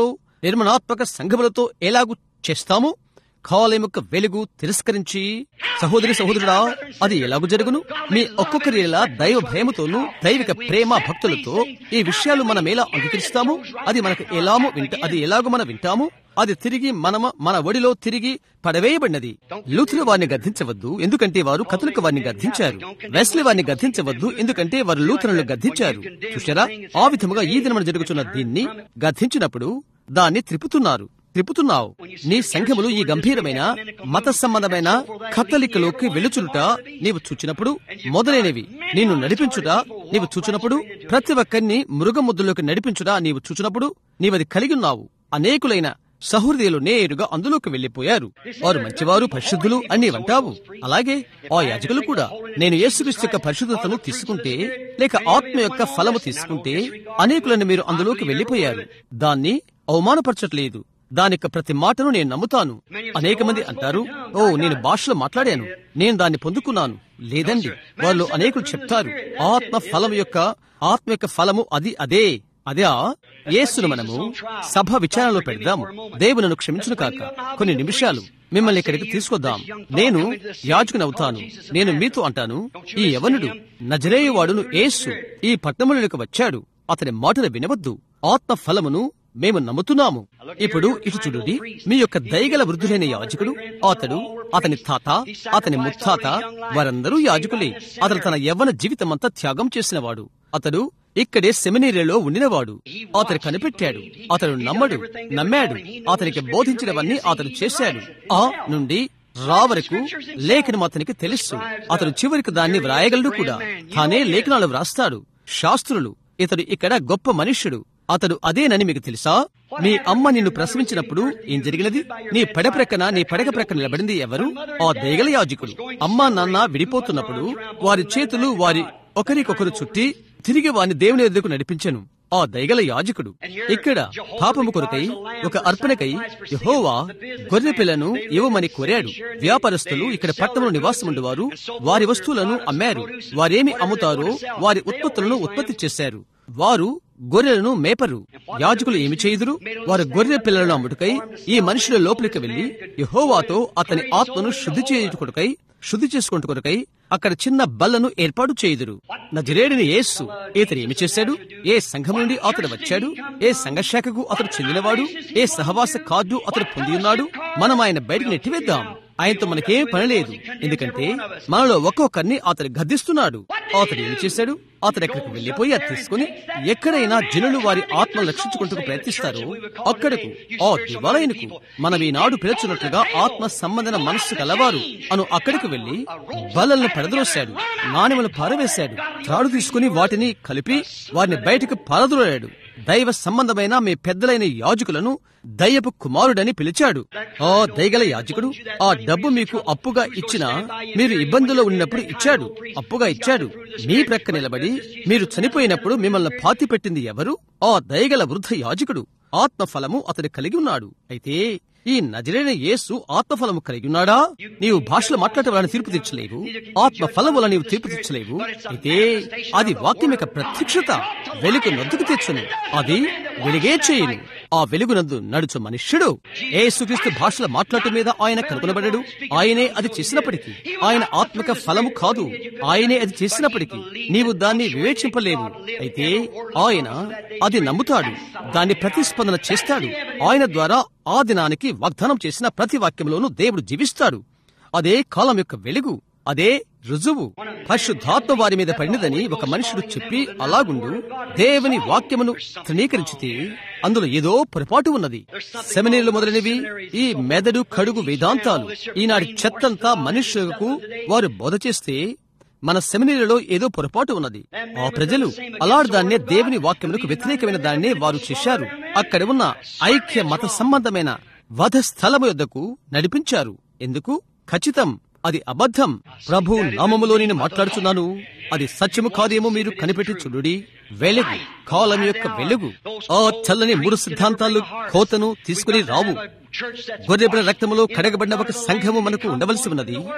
A: నిర్మాణాత్మక సంఘములతో ఎలాగూ చేస్తాము కాలం యొక్క వెలుగు తిరస్కరించి సహోదరి సహోదరుడా అది ఎలాగూ జరుగును మీ ఒక్కొక్కరి ఎలా దైవ భయముతోనూ దైవిక ప్రేమ భక్తులతో ఈ విషయాలు మనం ఎలా అంగీకరిస్తాము అది మనకు ఎలామో వింట అది ఎలాగో మనం వింటాము అది తిరిగి మనమ మన ఒడిలో తిరిగి పడవేయబడినది లూథుల వారిని గద్దించవద్దు ఎందుకంటే వారు కథలకు వారిని గద్దించారు వెస్లీ వారిని గద్దించవద్దు ఎందుకంటే వారు లూథులను గద్దించారు చూసారా ఆ విధముగా ఈ దినమున జరుగుతున్న దీన్ని గద్దించినప్పుడు దాన్ని త్రిపుతున్నారు త్రిపుతున్నావు నీ సంఘములు ఈ గంభీరమైన మత సంబంధమైన కథలికలోకి వెలుచులుట నీవు చూచినప్పుడు మొదలైనవి నిన్ను నడిపించుట నీవు చూచినప్పుడు ప్రతి ఒక్కరిని మృగముద్దులోకి నడిపించుట నీవు చూచినప్పుడు నీవది కలిగి ఉన్నావు అనేకులైన సహృదయులు నేరుగా అందులోకి వెళ్లిపోయారు వారు మంచివారు పరిశుద్ధులు అని అంటావు అలాగే ఆ యాజకులు కూడా నేను యేసుక్రీస్తు యొక్క పరిశుద్ధతను తీసుకుంటే లేక ఆత్మ యొక్క ఫలము తీసుకుంటే అనేకులను మీరు అందులోకి వెళ్లిపోయారు దాన్ని అవమానపరచట్లేదు దాని యొక్క ప్రతి మాటను నేను నమ్ముతాను అనేక మంది అంటారు ఓ నేను భాషలో మాట్లాడాను నేను దాన్ని పొందుకున్నాను లేదండి వాళ్ళు అనేకులు చెప్తారు ఆత్మ ఫలం యొక్క ఆత్మ యొక్క ఫలము అది అదే అదే యేసును మనము సభ విచారణలో పెడదాము దేవునను క్షమించును కాక కొన్ని నిమిషాలు మిమ్మల్ని ఇక్కడికి తీసుకొద్దాం నేను యాజకునవుతాను నేను మీతో అంటాను ఈ యవనుడు నజరేయువాడును యేసు ఈ పట్టణములకు వచ్చాడు అతని మాటలు వినవద్దు ఆత్మ ఫలమును మేము నమ్ముతున్నాము ఇప్పుడు ఇటు చూడుడి మీ యొక్క దయగల వృద్ధులైన యాజకుడు అతడు అతని తాత అతని ముత్తాత వారందరూ యాజకులే అతడు తన యవ్వన జీవితమంతా త్యాగం చేసినవాడు అతడు ఇక్కడే సెమినీరిలో ఉండినవాడు అతడు కనిపెట్టాడు అతడు నమ్మడు నమ్మాడు అతనికి బోధించినవన్నీ అతడు చేశాడు ఆ నుండి రా వరకు లేఖనం అతనికి తెలుసు అతడు చివరికి దాన్ని వ్రాయగలడు కూడా తానే లేఖనాలు వ్రాస్తాడు శాస్త్రులు ఇతడు ఇక్కడ గొప్ప మనుష్యుడు అతడు అదేనని మీకు తెలుసా మీ అమ్మ నిన్ను ప్రసవించినప్పుడు ఏం జరిగినది నీ పడ ప్రక్కన నీ పడక ప్రక్కన నిలబడింది ఎవరు ఆ దేగల యాజకుడు అమ్మా నాన్న విడిపోతున్నప్పుడు వారి చేతులు వారి ఒకరికొకరు చుట్టి తిరిగి వారిని దేవుని ఎదురుకు నడిపించను ఆ దయగల యాజకుడు ఇక్కడ పాపము కొరకై ఒక అర్పణకై యహోవా గొర్రె పిల్లను ఇవ్వమని కోరాడు వ్యాపారస్తులు ఇక్కడ పట్టణంలో నివాసముండేవారు వారి వస్తువులను అమ్మారు వారేమి అమ్ముతారో వారి ఉత్పత్తులను ఉత్పత్తి చేశారు వారు గొర్రెలను మేపరు యాజకులు ఏమి చేయుదురు వారు గొర్రె పిల్లలను అమ్ముటకై ఈ మనుషుల లోపలికి వెళ్లి యహోవాతో అతని ఆత్మను శుద్ధి చేయుటకై శుద్ధి చేసుకుంటుకొరకై అక్కడ చిన్న బల్లను ఏర్పాటు చేయుదురు నజరేడిని యేసు ఇతడు ఏమి చేశాడు ఏ సంఘం నుండి అతడు వచ్చాడు ఏ సంఘశాఖకు అతడు చెందినవాడు ఏ సహవాస కార్డు అతడు పొంది ఉన్నాడు మనం ఆయన బయటకు నెట్టివేద్దాం ఆయనతో మనకేం పని లేదు ఎందుకంటే మనలో ఒక్కొక్కరిని అతడు గద్దిస్తున్నాడు అతడు ఏమి చేశాడు అతడు ఎక్కడికి వెళ్లిపోయి అది తీసుకుని ఎక్కడైనా జనులు వారి ఆత్మను రక్షించుకుంటూ ప్రయత్నిస్తారో అక్కడకు ఆ దివాలయనకు మనం ఈనాడు పిలుచున్నట్లుగా ఆత్మ సంబంధన మనస్సు కలవారు అను అక్కడికి వెళ్లి బలలను పెడద్రోశాడు నాణ్యములు పారవేశాడు త్రాడు తీసుకుని వాటిని కలిపి వారిని బయటకు పారద్రోలాడు దైవ సంబంధమైన మీ పెద్దలైన యాజకులను దయ్యపు కుమారుడని పిలిచాడు ఆ దయగల యాజకుడు ఆ డబ్బు మీకు అప్పుగా ఇచ్చిన మీరు ఇబ్బందుల్లో ఉన్నప్పుడు ఇచ్చాడు అప్పుగా ఇచ్చాడు మీ ప్రక్క నిలబడి మీరు చనిపోయినప్పుడు మిమ్మల్ని పాతి పెట్టింది ఎవరు ఆ దయగల వృద్ధ యాజకుడు ఆత్మఫలము అతడు కలిగి ఉన్నాడు అయితే ఈ నజరైన యేసు ఆత్మఫలము కలిగి ఉన్నాడా నీవు భాషలో మాట్లాడటం వలన తీర్పు తీర్చలేవు ఆత్మ ఫలం వల్ల నీవు తీర్పు తీర్చలేవు అయితే అది వాక్యం యొక్క ప్రత్యక్షత వెలుగు నొద్దుకు తెచ్చును అది వెలుగే చేయును ఆ వెలుగునందు నడుచు మనుష్యుడు ఏసుక్రీస్తు భాషల మాట్లాడటం మీద ఆయన కనుగొనబడడు ఆయనే అది చేసినప్పటికీ ఆయన ఆత్మక ఫలము కాదు ఆయనే అది చేసినప్పటికీ నీవు దాన్ని వివేచింపలేవు అయితే ఆయన అది నమ్ముతాడు దాన్ని ప్రతిస్పందన చేస్తాడు ఆయన ద్వారా ఆ దినానికి వాగ్దానం చేసిన ప్రతి వాక్యంలోనూ దేవుడు జీవిస్తాడు అదే కాలం యొక్క వెలుగు అదే రుజువు పరిశుద్ధాత్మ వారి మీద పడినదని ఒక మనుషుడు చెప్పి అలాగుండు దేవుని వాక్యమును తృణీకరించితే అందులో ఏదో పొరపాటు ఉన్నది సెమినీర్లు మొదలైనవి ఈ మెదడు కడుగు వేదాంతాలు ఈనాటి చెత్తంతా మనుష్యులకు వారు బోధ చేస్తే మన సెమినీలలో ఏదో పొరపాటు ఉన్నది ఆ ప్రజలు అలాంటి దేవుని వాక్యములకు వ్యతిరేకమైన దాన్నే వారు చేశారు అక్కడ ఉన్న ఐక్య మత సంబంధమైన వధ స్థలము యొద్దకు నడిపించారు ఎందుకు ఖచ్చితం అది అబద్ధం ప్రభు నామములో నేను మాట్లాడుచున్నాను అది సత్యము కాదేమో మీరు కనిపెట్టి చూడుడి వెలుగు కాలం యొక్క వెలుగు ఆ చల్లని మూడు సిద్ధాంతాలు కోతను తీసుకుని రావు గొర్రెబిడ రక్తములో కడగబడిన ఒక సంఘము మనకు ఉండవలసి ఉన్నది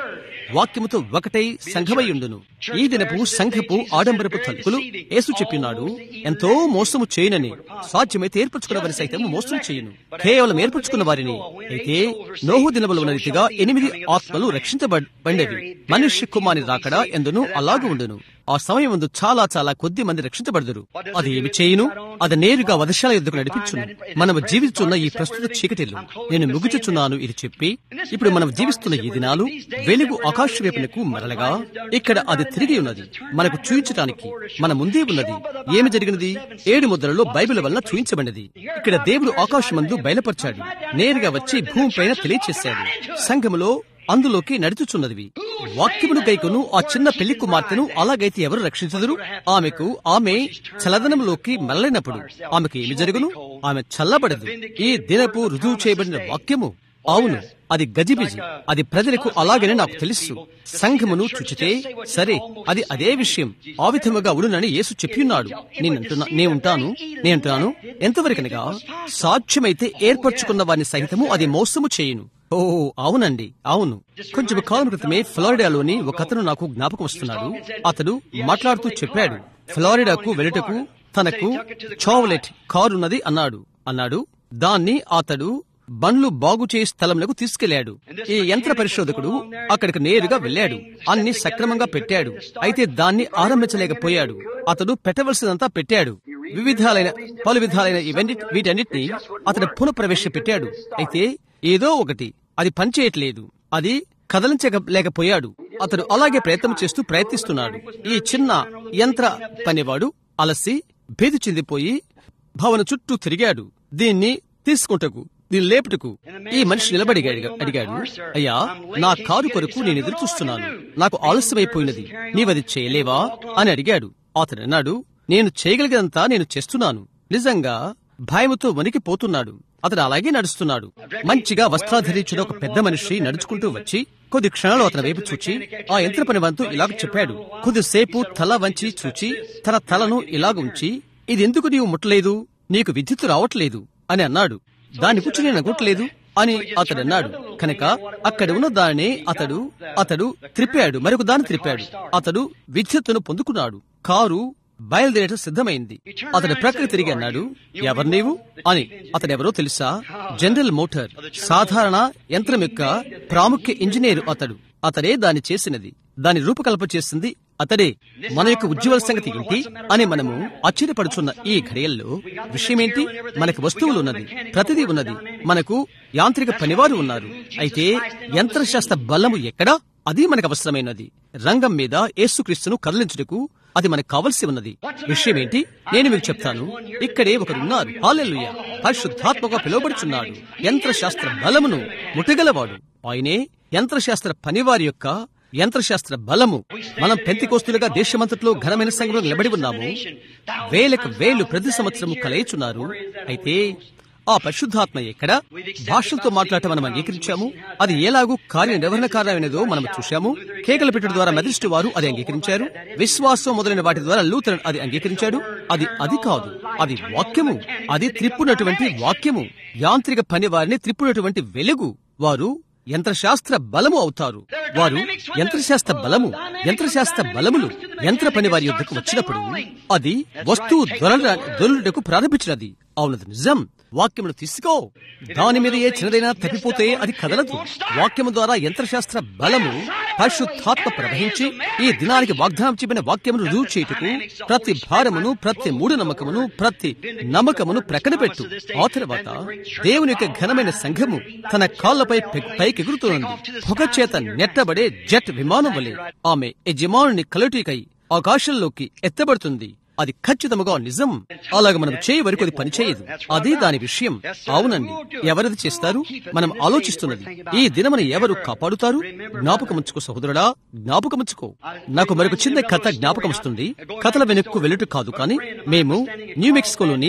A: వాక్యముతో ఒకటై సంఘమయ్యుండును ఈ దినపు సంఘపు ఆడంబరపు తలుపులు యేసు చెప్పినాడు ఎంతో మోసము చేయనని సాధ్యమైతే ఏర్పరచుకున్న వారి సైతం మోసం చేయను కేవలం ఏర్పరచుకున్న వారిని అయితే నోహు దినములు ఉన్న రీతిగా ఎనిమిది ఆత్మలు రక్షించబడినవి మనుష్య కుమారి రాకడా ఎందును అలాగూ ఉండును ఆ సమయం ముందు చాలా చాలా కొద్ది మంది రక్షించబడదురు అది ఏమి చేయును అది నేరుగా వదశాల యుద్ధకు నడిపించును మనము జీవిస్తున్న ఈ ప్రస్తుత చీకటిలో నేను ముగించుచున్నాను ఇది చెప్పి ఇప్పుడు మనం జీవిస్తున్న ఈ దినాలు వెలుగు ఆకాశ వైపునకు మరలగా ఇక్కడ అది తిరిగి ఉన్నది మనకు చూయించడానికి మన ముందే ఉన్నది ఏమి జరిగినది ఏడు ముద్రలో బైబిల్ వల్ల చూయించబడినది ఇక్కడ దేవుడు ఆకాశమందు బయలుపరిచాడు నేరుగా వచ్చి భూమిపైన తెలియచేశాడు సంఘములో అందులోకి నడుచుచున్నదివి వాక్యమును గైకును ఆ చిన్న పెళ్లి కుమార్తెను అలాగైతే ఎవరు రక్షించదురు ఆమెకు ఆమె చలదనంలోకి మరలినప్పుడు ఆమెకు ఏమి జరుగును ఆమె చల్లబడదు ఈ దినపు రుజువు చేయబడిన వాక్యము అవును అది గజిబిజి అది ప్రజలకు అలాగనే నాకు తెలుసు సంఘమును చుచితే సరే అది అదే విషయం ఆ విధముగా ఉడునని యేసు చెప్పియున్నాడు నేనంటున్నా నేనుంటాను నేనంటున్నాను ఎంతవరకనగా సాధ్యమైతే ఏర్పరచుకున్న వారిని సహితము అది మోసము చేయును ఓ అవునండి అవును కొంచెం కాలం క్రితమే ఫ్లోరిడాలోని ఒక అతను నాకు జ్ఞాపకం వస్తున్నాడు అతడు మాట్లాడుతూ చెప్పాడు ఫ్లోరిడాకు వెళ్ళటకు తనకు చావలెట్ కారున్నది అన్నాడు అన్నాడు దాన్ని అతడు బండ్లు బాగు చేసే స్థలంలో తీసుకెళ్లాడు ఈ యంత్ర పరిశోధకుడు అక్కడికి నేరుగా వెళ్ళాడు అన్ని సక్రమంగా పెట్టాడు అయితే దాన్ని ఆరంభించలేకపోయాడు అతడు పెట్టవలసినంతా పెట్టాడు వివిధాలైన పలు విధాలైన ఇవన్నీ వీటన్నిటిని అతడు పునఃప్రవేశపెట్టాడు అయితే ఏదో ఒకటి అది పనిచేయట్లేదు అది కదలించలేకపోయాడు అతడు అలాగే ప్రయత్నం చేస్తూ ప్రయత్నిస్తున్నాడు ఈ చిన్న యంత్ర పనివాడు అలసి భేది చెందిపోయి భవన చుట్టూ తిరిగాడు దీన్ని తీసుకుంటకు దీన్ని లేపుటకు ఈ మనిషి నిలబడి అడిగాడు అయ్యా నా కారు కొరకు నేను ఎదురు చూస్తున్నాను నాకు ఆలస్యమైపోయినది నీవది చేయలేవా అని అడిగాడు అతడు అన్నాడు నేను చేయగలిగినంతా నేను చేస్తున్నాను నిజంగా భయముతో వణికిపోతున్నాడు అతడు అలాగే నడుస్తున్నాడు మంచిగా వస్త్రాధరించిన ఒక పెద్ద మనిషి నడుచుకుంటూ వచ్చి కొద్ది క్షణాలు అతని వైపు చూచి ఆ యంత్ర పనివంతు ఇలాగ చెప్పాడు కొద్దిసేపు తల వంచి చూచి తన తలను ఇలాగ ఉంచి ఇది ఎందుకు నీవు ముట్టలేదు నీకు విద్యుత్తు రావట్లేదు అని అన్నాడు దాని గురించి నేను అనుకోవట్లేదు అని అతడు అన్నాడు కనుక అక్కడ ఉన్న దానిని అతడు అతడు త్రిప్పాడు మరొక దాన్ని త్రిప్పాడు అతడు విద్యుత్తును పొందుకున్నాడు కారు బయలుదేరటం సిద్ధమైంది అతడు ప్రక్కకి తిరిగి అన్నాడు ఎవరు నీవు అని అతడెవరో తెలుసా జనరల్ మోటార్ సాధారణ యంత్రం యొక్క ప్రాముఖ్య ఇంజనీర్ అతడు అతడే దాన్ని చేసినది దాని రూపకల్పన చేసింది అతడే మన యొక్క ఉజ్వల సంగతి ఏంటి అని మనము ఆశ్చర్యపడుచున్న ఈ ఘడియల్లో విషయమేంటి మనకు వస్తువులు ఉన్నది ప్రతిదీ ఉన్నది మనకు యాంత్రిక పనివారు ఉన్నారు అయితే యంత్రశాస్త్ర బలము ఎక్కడా అది మనకు అవసరమైనది రంగం మీద యేసుక్రీస్తును కదిలించుటకు అది మనకు కావలసి ఉన్నది విషయం ఏంటి నేను మీకు చెప్తాను ఇక్కడే ఒకరున్నారు హాలెల్లుయ పరిశుద్ధాత్మగా పిలువబడుచున్నాడు యంత్రశాస్త్ర బలమును ముట్టగలవాడు ఆయనే యంత్రశాస్త్ర పనివారి యొక్క యంత్రశాస్త్ర బలము మనం పెంతికోస్తులుగా దేశమంతట్లో ఘనమైన సంఘంలో నిలబడి ఉన్నాము వేలకు వేలు ప్రతి సంవత్సరము కలయిచున్నారు అయితే ఆ పరిశుద్ధాత్మ ఎక్కడ భాషలతో మాట్లాడటం మనం అంగీకరించాము అది ఎలాగూ కార్యనిర్వహణ కారణమైనదో మనం చూశాము కేకల పెట్టడం ద్వారా మెదిస్ట్ వారు అది అంగీకరించారు విశ్వాసం మొదలైన వాటి ద్వారా లూథరన్ అది అంగీకరించాడు అది అది కాదు అది వాక్యము అది త్రిప్పునటువంటి వాక్యము యాంత్రిక పని వారిని త్రిప్పునటువంటి వెలుగు వారు యంత్రశాస్త్ర బలము అవుతారు వారు యంత్రశాస్త్ర బలము యంత్రశాస్త్ర బలములు యంత్ర పని వారి యుద్ధకు వచ్చినప్పుడు అది వస్తువు దొరల దొరుటకు ప్రారంభించినది అవునది నిజం వాక్యమును తీసుకో దాని మీద ఏ చిన్నదైనా తప్పిపోతే అది కదలదు వాక్యము ద్వారా యంత్రశాస్త్ర బలము పరిశుద్ధాత్మ ప్రవహించి ఈ దినానికి వాగ్దానం చెప్పిన వాక్యమును రుజువు చేయుటకు ప్రతి భారమును ప్రతి మూఢ నమ్మకమును ప్రతి నమ్మకమును ప్రక్కన పెట్టు ఆ తర్వాత దేవుని యొక్క ఘనమైన సంఘము తన కాళ్లపై పైకెగురుతోంది పొగ చేత నెట్టబడే జెట్ విమానం వలె ఆమె యజమానుని కలుటికై ఆకాశంలోకి ఎత్తబడుతుంది అది ఖచ్చితముగా నిజం అలాగ మనం చేయ వరకు అది పనిచేయదు అది దాని విషయం అవునండి ఎవరది చేస్తారు మనం ఆలోచిస్తున్నది ఈ దినమున ఎవరు కాపాడుతారు జ్ఞాపకముంచుకో సహోదరుడా జ్ఞాపకముంచుకో నాకు మరొక చిన్న కథ జ్ఞాపకం వస్తుంది కథల వెనుక్కు వెళ్ళుట కాదు కానీ మేము న్యూ మెక్సికోలోని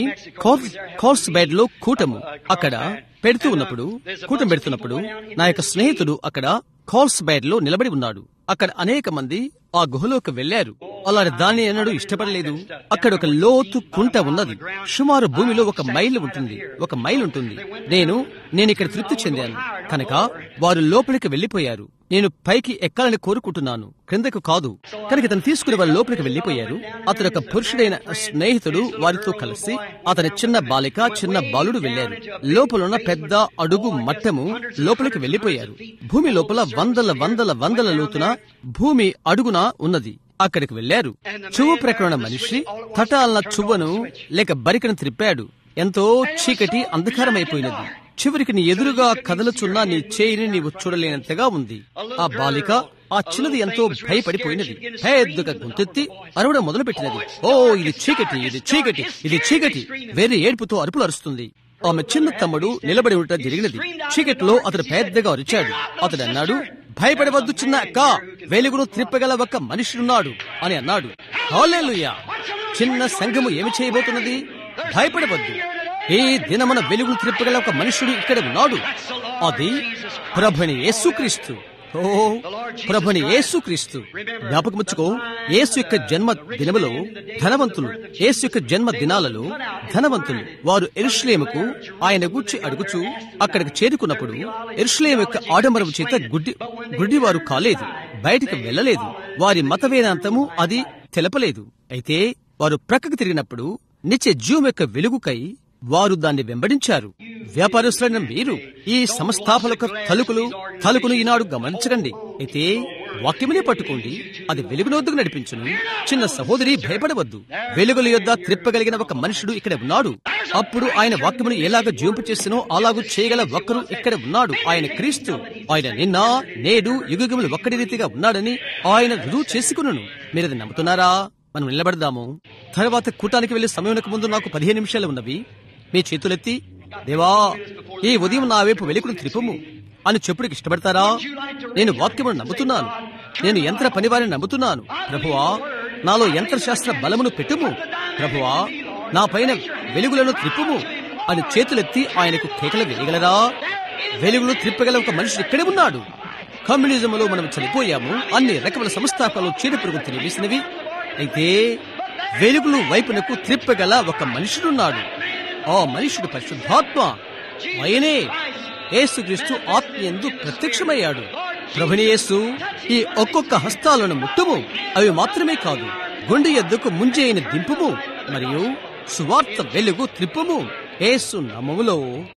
A: కార్స్ బెడ్ లో కూటము అక్కడ పెడుతూ ఉన్నప్పుడు కూటం పెడుతున్నప్పుడు నా యొక్క స్నేహితుడు అక్కడ కాల్స్ బెడ్ లో నిలబడి ఉన్నాడు అక్కడ అనేక మంది ఆ గుహలోకి వెళ్లారు అలాంటి దాన్ని ఎన్నడూ ఇష్టపడలేదు అక్కడ ఒక లోతు కుంట ఉన్నది సుమారు భూమిలో ఒక మైలు ఉంటుంది ఒక మైలు ఉంటుంది నేను నేను ఇక్కడ తృప్తి చెందాను కనుక వారు లోపలికి వెళ్లిపోయారు నేను పైకి ఎక్కాలని కోరుకుంటున్నాను క్రిందకు కాదు కనుక ఇతను తీసుకుని వారి లోపలికి వెళ్లిపోయారు అతను ఒక పురుషుడైన స్నేహితుడు వారితో కలిసి అతని చిన్న బాలిక చిన్న బాలుడు వెళ్లారు లోపలున్న పెద్ద అడుగు మట్టము లోపలికి వెళ్లిపోయారు భూమి లోపల వందల వందల వందల లోతున భూమి అడుగున ఉన్నది అక్కడికి వెళ్లారు చువ్వు ప్రకరణ మనిషి తటాలన చువ్వను లేక బరికను త్రిప్పాడు ఎంతో చీకటి అంధకారమైపోయినది చివరికి నీ ఎదురుగా కదలుచున్న నీ చేయిని నీవు చూడలేనంతగా ఉంది ఆ బాలిక ఆ చిన్నది ఎంతో భయపడిపోయినది పెద్దగా గొంతెత్తి అరవడం మొదలుపెట్టినది ఓ ఇది చీకటి ఇది చీకటి ఇది చీకటి వేరే ఏడుపుతో అరుపులు అరుస్తుంది ఆమె చిన్న తమ్ముడు నిలబడి ఉండటం జరిగినది చీకటిలో అతడు పెద్దగా అరిచాడు అతడు అన్నాడు భయపడవద్దు చిన్న అక్క వెలుగును త్రిప్పగల ఒక మనిషినున్నాడు అని అన్నాడు హల్లెలూయా చిన్న సంఘము ఏమి చేయబోతున్నది భయపడవద్దు ఈ దినమున వెలుగును త్రిప్పగల ఒక మనుషుడు ఇక్కడ ఉన్నాడు అది ప్రభుని యేసుక్రీస్తు ఓ ప్రభుని యేసుక్రీస్తు జ్ఞాపకముచ్చుకో యేసు యొక్క జన్మ దినములో ధనవంతులు యేసు యొక్క జన్మ దినాలలో ధనవంతులు వారు ఎరుషులేముకు ఆయన గూర్చి అడుగుచు అక్కడికి చేరుకున్నప్పుడు ఎరుషులేం యొక్క ఆడంబరం చేత గుడ్డి గుడ్డివారు కాలేదు బయటికి వెళ్ళలేదు వారి మత వేదాంతము అది తెలపలేదు అయితే వారు ప్రక్కకు తిరిగినప్పుడు నిత్య జీవం యొక్క వెలుగుకై వారు దాన్ని వెంబడించారు వ్యాపారస్తులైన మీరు ఈ సంస్థాపనక తలుకులు తలుకులు ఈనాడు గమనించకండి అయితే వాక్యమునే పట్టుకోండి అది వెలుగునొద్దుకు నడిపించును చిన్న సహోదరి భయపడవద్దు వెలుగుల యొద్ద త్రిప్పగలిగిన ఒక మనుషుడు ఇక్కడ ఉన్నాడు అప్పుడు ఆయన వాక్యమును ఎలాగ జీవింపు చేసినో అలాగూ చేయగల ఒక్కరు ఇక్కడ ఉన్నాడు ఆయన క్రీస్తు ఆయన నిన్న నేడు యుగములు ఒక్కడి రీతిగా ఉన్నాడని ఆయన రుజువు చేసుకును మీరు అది నమ్ముతున్నారా మనం నిలబడదాము తర్వాత కూటానికి వెళ్లే సమయానికి ముందు నాకు పదిహేను నిమిషాలు ఉన్నవి మీ చేతులెత్తి దేవా ఈ ఉదయం నా వైపు వెలుగును త్రిపము అని చెప్పుడికి ఇష్టపడతారా నేను వాక్యమును నమ్ముతున్నాను నేను యంత్ర పనివారిని నమ్ముతున్నాను ప్రభువా నాలో యంత్రశాస్త్ర బలమును పెట్టుము ప్రభువా నా పైన వెలుగులను త్రిప్పుము అని చేతులెత్తి ఆయనకు కేకలు వేయగలరా వెలుగును త్రిప్పగల ఒక మనిషి ఇక్కడే ఉన్నాడు కమ్యూనిజంలో మనం చనిపోయాము అన్ని రకముల సంస్థాపనలు చీడ పురుగు తెలియజేసినవి అయితే వెలుగులు వైపునకు త్రిప్పగల ఒక మనుషుడున్నాడు ఆ మనుషుడు పరిశుద్ధాత్మ ఆయనే యేసుక్రీస్తు ఆత్మయందు ప్రత్యక్షమయ్యాడు ప్రభునేసు ఈ ఒక్కొక్క హస్తాలను ముట్టుము అవి మాత్రమే కాదు గుండె ఎద్దుకు ముంజైన దింపుము మరియు సువార్త వెలుగు త్రిప్పుము యేసు నామములో